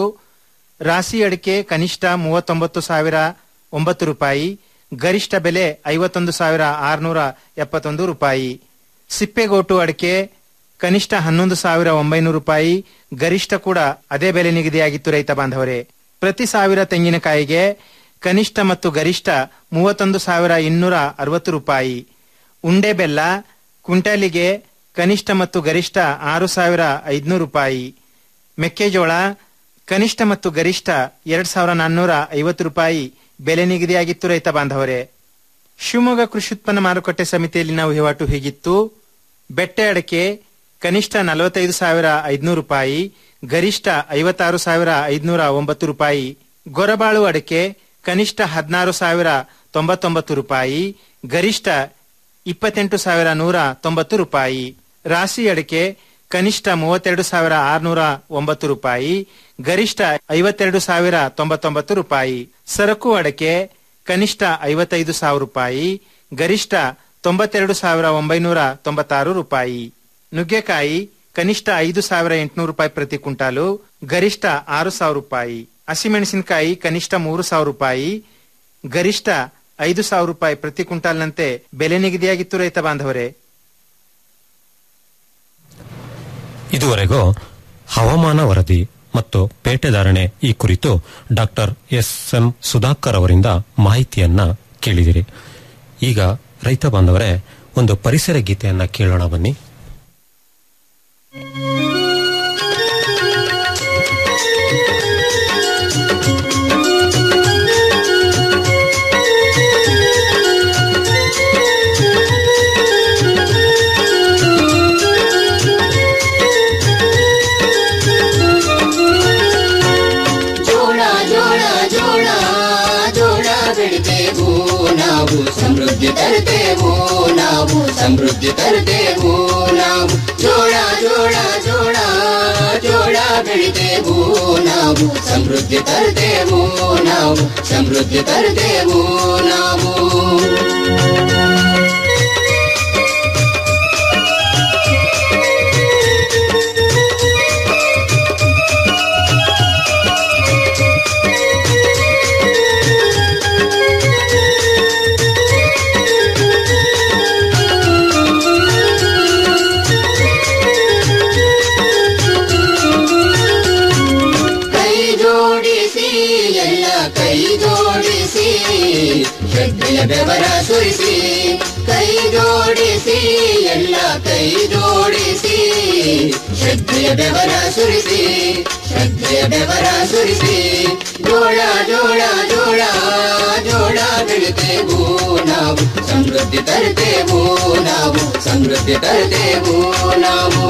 ರಾಸಿ ಅಡಿಕೆ ಕನಿಷ್ಠ ಮೂವತ್ತೊಂಬತ್ತು ಸಾವಿರ ಒಂಬತ್ತು ರೂಪಾಯಿ ಗರಿಷ್ಠ ಬೆಲೆ ಐವತ್ತೊಂದು ಸಾವಿರ ಆರುನೂರ ಎಪ್ಪತ್ತೊಂದು ರೂಪಾಯಿ ಸಿಪ್ಪೆಗೋಟು ಅಡಿಕೆ ಕನಿಷ್ಠ ಹನ್ನೊಂದು ಸಾವಿರ ಒಂಬೈನೂರು ರೂಪಾಯಿ ಗರಿಷ್ಠ ಕೂಡ ಅದೇ ಬೆಲೆ ನಿಗದಿಯಾಗಿತ್ತು ರೈತ ಬಾಂಧವರೇ ಪ್ರತಿ ಸಾವಿರ ತೆಂಗಿನಕಾಯಿಗೆ ಕನಿಷ್ಠ ಮತ್ತು ಗರಿಷ್ಠ ಮೂವತ್ತೊಂದು ಸಾವಿರ ಇನ್ನೂರ ಅರವತ್ತು ರೂಪಾಯಿ ಉಂಡೆ ಬೆಲ್ಲ ಕ್ವಿಂಟಾಲಿಗೆ ಕನಿಷ್ಠ ಮತ್ತು ಗರಿಷ್ಠ ಆರು ಸಾವಿರ ಐದುನೂರು ರೂಪಾಯಿ ಮೆಕ್ಕೆಜೋಳ ಕನಿಷ್ಠ ಮತ್ತು ಗರಿಷ್ಠ ಎರಡ್ ಸಾವಿರ ನಾನ್ನೂರ ಐವತ್ತು ರೂಪಾಯಿ ಬೆಲೆ ನಿಗದಿಯಾಗಿತ್ತು ರೈತ ಬಾಂಧವರೇ ಶಿವಮೊಗ್ಗ ಕೃಷಿ ಉತ್ಪನ್ನ ಮಾರುಕಟ್ಟೆ ಸಮಿತಿಯಲ್ಲಿನ ವಹಿವಾಟು ಹೀಗಿತ್ತು ಬೆಟ್ಟೆ ಅಡಕೆ ಕನಿಷ್ಠ ನಲವತ್ತೈದು ಸಾವಿರ ಐದುನೂರು ರೂಪಾಯಿ ಗರಿಷ್ಠ ಐವತ್ತಾರು ಸಾವಿರ ಐದುನೂರ ಒಂಬತ್ತು ರೂಪಾಯಿ ಗೊರಬಾಳು ಅಡಕೆ ಕನಿಷ್ಠ ಹದಿನಾರು ಸಾವಿರ ತೊಂಬತ್ತೊಂಬತ್ತು ರೂಪಾಯಿ ಗರಿಷ್ಠ ಇಪ್ಪತ್ತೆಂಟು ಸಾವಿರ ನೂರ ತೊಂಬತ್ತು ರೂಪಾಯಿ ರಾಸಿ ಅಡಕೆ ಕನಿಷ್ಠ ಮೂವತ್ತೆರಡು ಸಾವಿರ ಆರುನೂರ ಒಂಬತ್ತು ರೂಪಾಯಿ ಗರಿಷ್ಠ ಐವತ್ತೆರಡು ಸಾವಿರ ತೊಂಬತ್ತೊಂಬತ್ತು ರೂಪಾಯಿ ಸರಕು ಅಡಕೆ ಕನಿಷ್ಠ ಐವತ್ತೈದು ಸಾವಿರ ರೂಪಾಯಿ ಗರಿಷ್ಠ ತೊಂಬತ್ತೆರಡು ಸಾವಿರ ಒಂಬೈನೂರ ತೊಂಬತ್ತಾರು ರೂಪಾಯಿ ನುಗ್ಗೆಕಾಯಿ ಕನಿಷ್ಠ ಐದು ಸಾವಿರ ಎಂಟುನೂರು ರೂಪಾಯಿ ಪ್ರತಿ ಕ್ವಿಂಟಾಲು ಗರಿಷ್ಠ ಆರು ಸಾವಿರ ರೂಪಾಯಿ ಹಸಿಮೆಣಸಿನಕಾಯಿ ಕನಿಷ್ಠ ಮೂರು ಸಾವಿರ ರೂಪಾಯಿ ಗರಿಷ್ಠ ಐದು ಸಾವಿರ ರೂಪಾಯಿ ಪ್ರತಿ ಕ್ವಿಂಟಾಲ್ನಂತೆ ಬೆಲೆ ನಿಗದಿಯಾಗಿತ್ತು ರೈತ ಬಾಂಧವರೇ ಇದುವರೆಗೂ ಹವಾಮಾನ ವರದಿ ಮತ್ತು ಪೇಟೆದಾರಣೆ ಈ ಕುರಿತು ಡಾಕ್ಟರ್ ಎಸ್ ಎಂ ಸುಧಾಕರ್ ಅವರಿಂದ ಮಾಹಿತಿಯನ್ನ ಕೇಳಿದಿರಿ ಈಗ ರೈತ ಬಾಂಧವರೇ ಒಂದು ಪರಿಸರ ಗೀತೆಯನ್ನ ಕೇಳೋಣ ಬನ್ನಿ ಜೋಳ ಜೋಳ ಜೋಳ ಜೋಳ ಬೆಳಿತೇವು ನಾವು ಸಮೃದ್ಧಿ ತರುತ್ತೇವು ನಾವು ಸಮೃದ್ಧಿ ತರುತ್ತೇವು ನಾವು ಜೋಳ ಜೋಳ ಜೋಳ ಜೋಳ ಬೆಳಿತೇವು ನಾವು ಸಮೃದ್ಧಿ ತರುತ್ತೇವು ನಾವು ಸಮೃದ್ಧಿ ತರುತ್ತೇವು ನಾವು ಜೋಡಿಸಿ ಶ್ರದ್ಧೆಯ ಬೆವರ ಸುರಿಸಿ ಕೈ ಜೋಡಿಸಿ ಎಲ್ಲ ಕೈ ಜೋಡಿಸಿ ಶ್ರದ್ಧೆಯ ಬೆವರ ಸುರಿಸಿ ಶ್ರದ್ಧೆಯ ಬೆವರ ಸುರಿಸಿ ಜೋಳ ಜೋಳ ಜೋಳ ಜೋಳ ಬೆಳಿತೇವು ನಾವು ಸಮೃದ್ಧಿ ತರ್ತೇವು ನಾವು ಸಮೃದ್ಧಿ ತರ್ತೇವು ನಾವು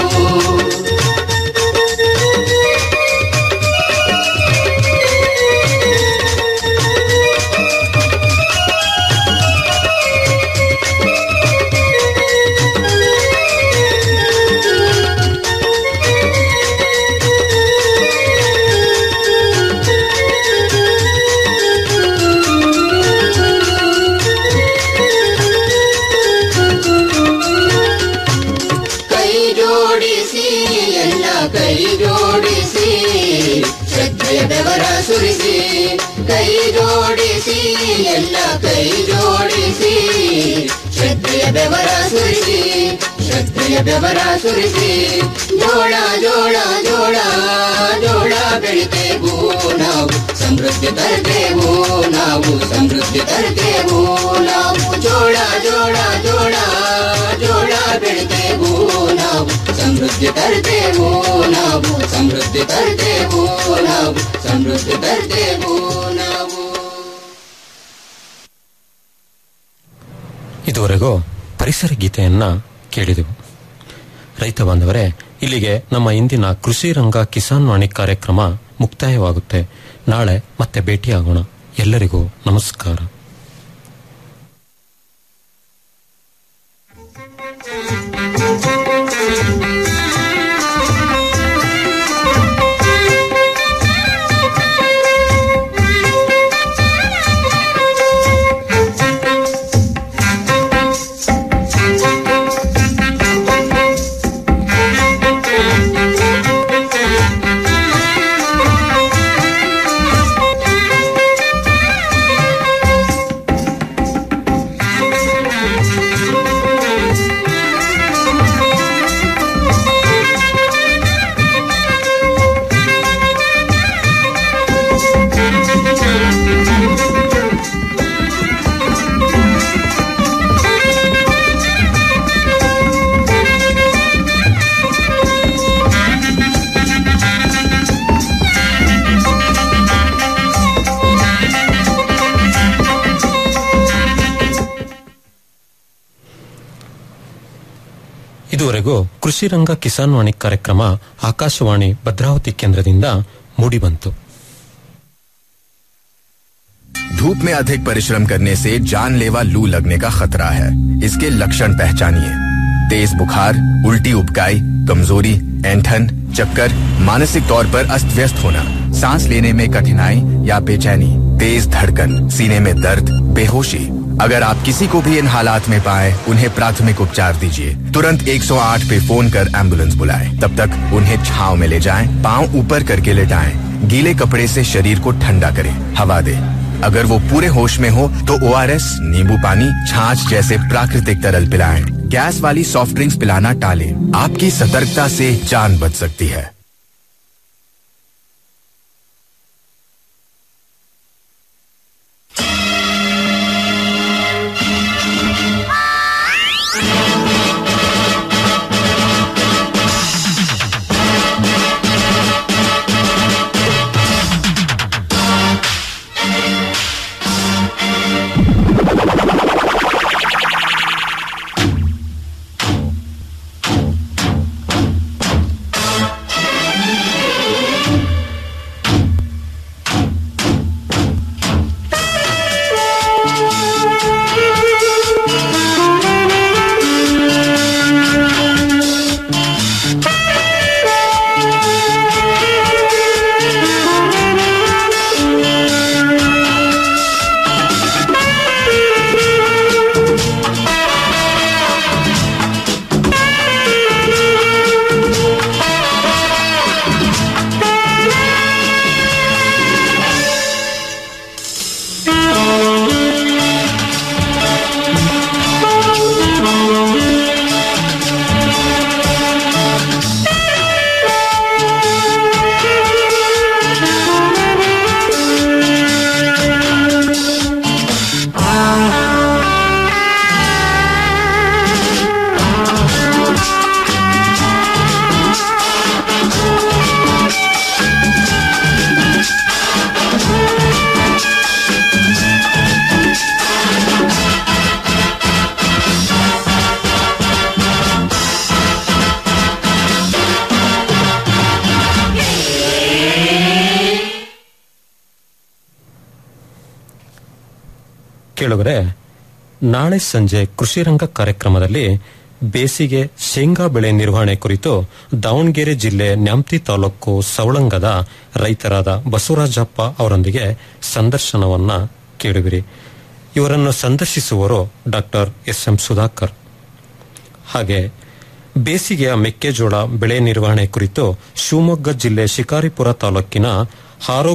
ಕೈ ಜೋಡಿಸಿ ಎಲ್ಲ ಕೈ ಜೋಡಿಸಿ ಶ್ರದ್ಧೆಯ ಬೆವರ ಸುರಿಸಿ ಕೈ ಜೋಡಿಸಿ ಎಲ್ಲ ಕೈ ಜೋಡಿಸಿ ಶ್ರದ್ಧೆಯ ಬೆವರ ಸುರಿಸಿ ಶ್ರದ್ಧೆಯ ಬೆವರ ಸುರಿಸಿ ಜೋಳ ಜೋಳ ಜೋಳ ಜೋಳ ಬೆಳಿತೇವು ನಾವು ಸಮೃದ್ಧಿ ತರ್ತೇವು ನಾವು ಸಮೃದ್ಧಿ ತರ್ತೇವು ನಾವು ಜೋಳ ಜೋಳ ಜೋಳ ಜೋಳ ಬೆಳಿತೇವು ನಾವು ಸಮೃದ್ಧಿ ತರ್ತೇವು ನಾವು ಸಮೃದ್ಧಿ ತರ್ತೇವು ನಾವು ಸಮೃದ್ಧಿ ತರ್ತೇವು ನಾವು ಇದುವರೆಗೂ ಪರಿಸರ ಗೀತೆಯನ್ನ ಕೇಳಿದೆವು ರೈತ ಬಾಂಧವರೇ ಇಲ್ಲಿಗೆ ನಮ್ಮ ಇಂದಿನ ಕೃಷಿ ರಂಗ ಕಿಸಾನ್ ವಾಣಿ ಕಾರ್ಯಕ್ರಮ ಮುಕ್ತಾಯವಾಗುತ್ತೆ ನಾಳೆ ಮತ್ತೆ ಭೇಟಿಯಾಗೋಣ ಎಲ್ಲರಿಗೂ ನಮಸ್ಕಾರ ಇದುವರೆಗೂ ಕೃಷಿ ರಂಗ ಕಿಸಾನ್ ವಾಣಿ ಕಾರ್ಯಕ್ರಮ ಆಕಾಶವಾಣಿ ಭದ್ರಾವತಿ ಕೇಂದ್ರದಿಂದ ಮೂಡಿಬಂತು धूप में अधिक परिश्रम करने से जानलेवा लू लगने का खतरा है इसके लक्षण पहचानिए तेज बुखार उल्टी उबकाई कमजोरी ऐंठन चक्कर मानसिक तौर पर अस्त व्यस्त होना सांस लेने में कठिनाई या बेचैनी तेज धड़कन सीने में दर्द बेहोशी अगर आप किसी को भी इन हालात में पाए उन्हें प्राथमिक उपचार दीजिए तुरंत 108 पे फोन कर एम्बुलेंस बुलाएं तब तक उन्हें छाव में ले जाएं पांव ऊपर करके लेटाएं गीले कपड़े से शरीर को ठंडा करें हवा दें अगर वो पूरे होश में हो तो ओ नींबू पानी छाछ जैसे प्राकृतिक तरल पिलाएं गैस वाली सॉफ्ट ड्रिंक्स पिलाना टालें आपकी सतर्कता से जान बच सकती है ಕೇಳುಗರೆ ನಾಳೆ ಸಂಜೆ ಕೃಷಿರಂಗ ಕಾರ್ಯಕ್ರಮದಲ್ಲಿ ಬೇಸಿಗೆ ಶೇಂಗಾ ಬೆಳೆ ನಿರ್ವಹಣೆ ಕುರಿತು ದಾವಣಗೆರೆ ಜಿಲ್ಲೆ ನ್ಯಾಮತಿ ತಾಲೂಕು ಸವಳಂಗದ ರೈತರಾದ ಬಸವರಾಜಪ್ಪ ಅವರೊಂದಿಗೆ ಸಂದರ್ಶನವನ್ನ ಕೇಳುವಿರಿ ಇವರನ್ನು ಸಂದರ್ಶಿಸುವರು ಡಾಕ್ಟರ್ ಎಸ್ ಎಂ ಸುಧಾಕರ್ ಹಾಗೆ ಬೇಸಿಗೆಯ ಮೆಕ್ಕೆಜೋಳ ಬೆಳೆ ನಿರ್ವಹಣೆ ಕುರಿತು ಶಿವಮೊಗ್ಗ ಜಿಲ್ಲೆ ಶಿಕಾರಿಪುರ ತಾಲೂಕಿನ ಹಾರೋ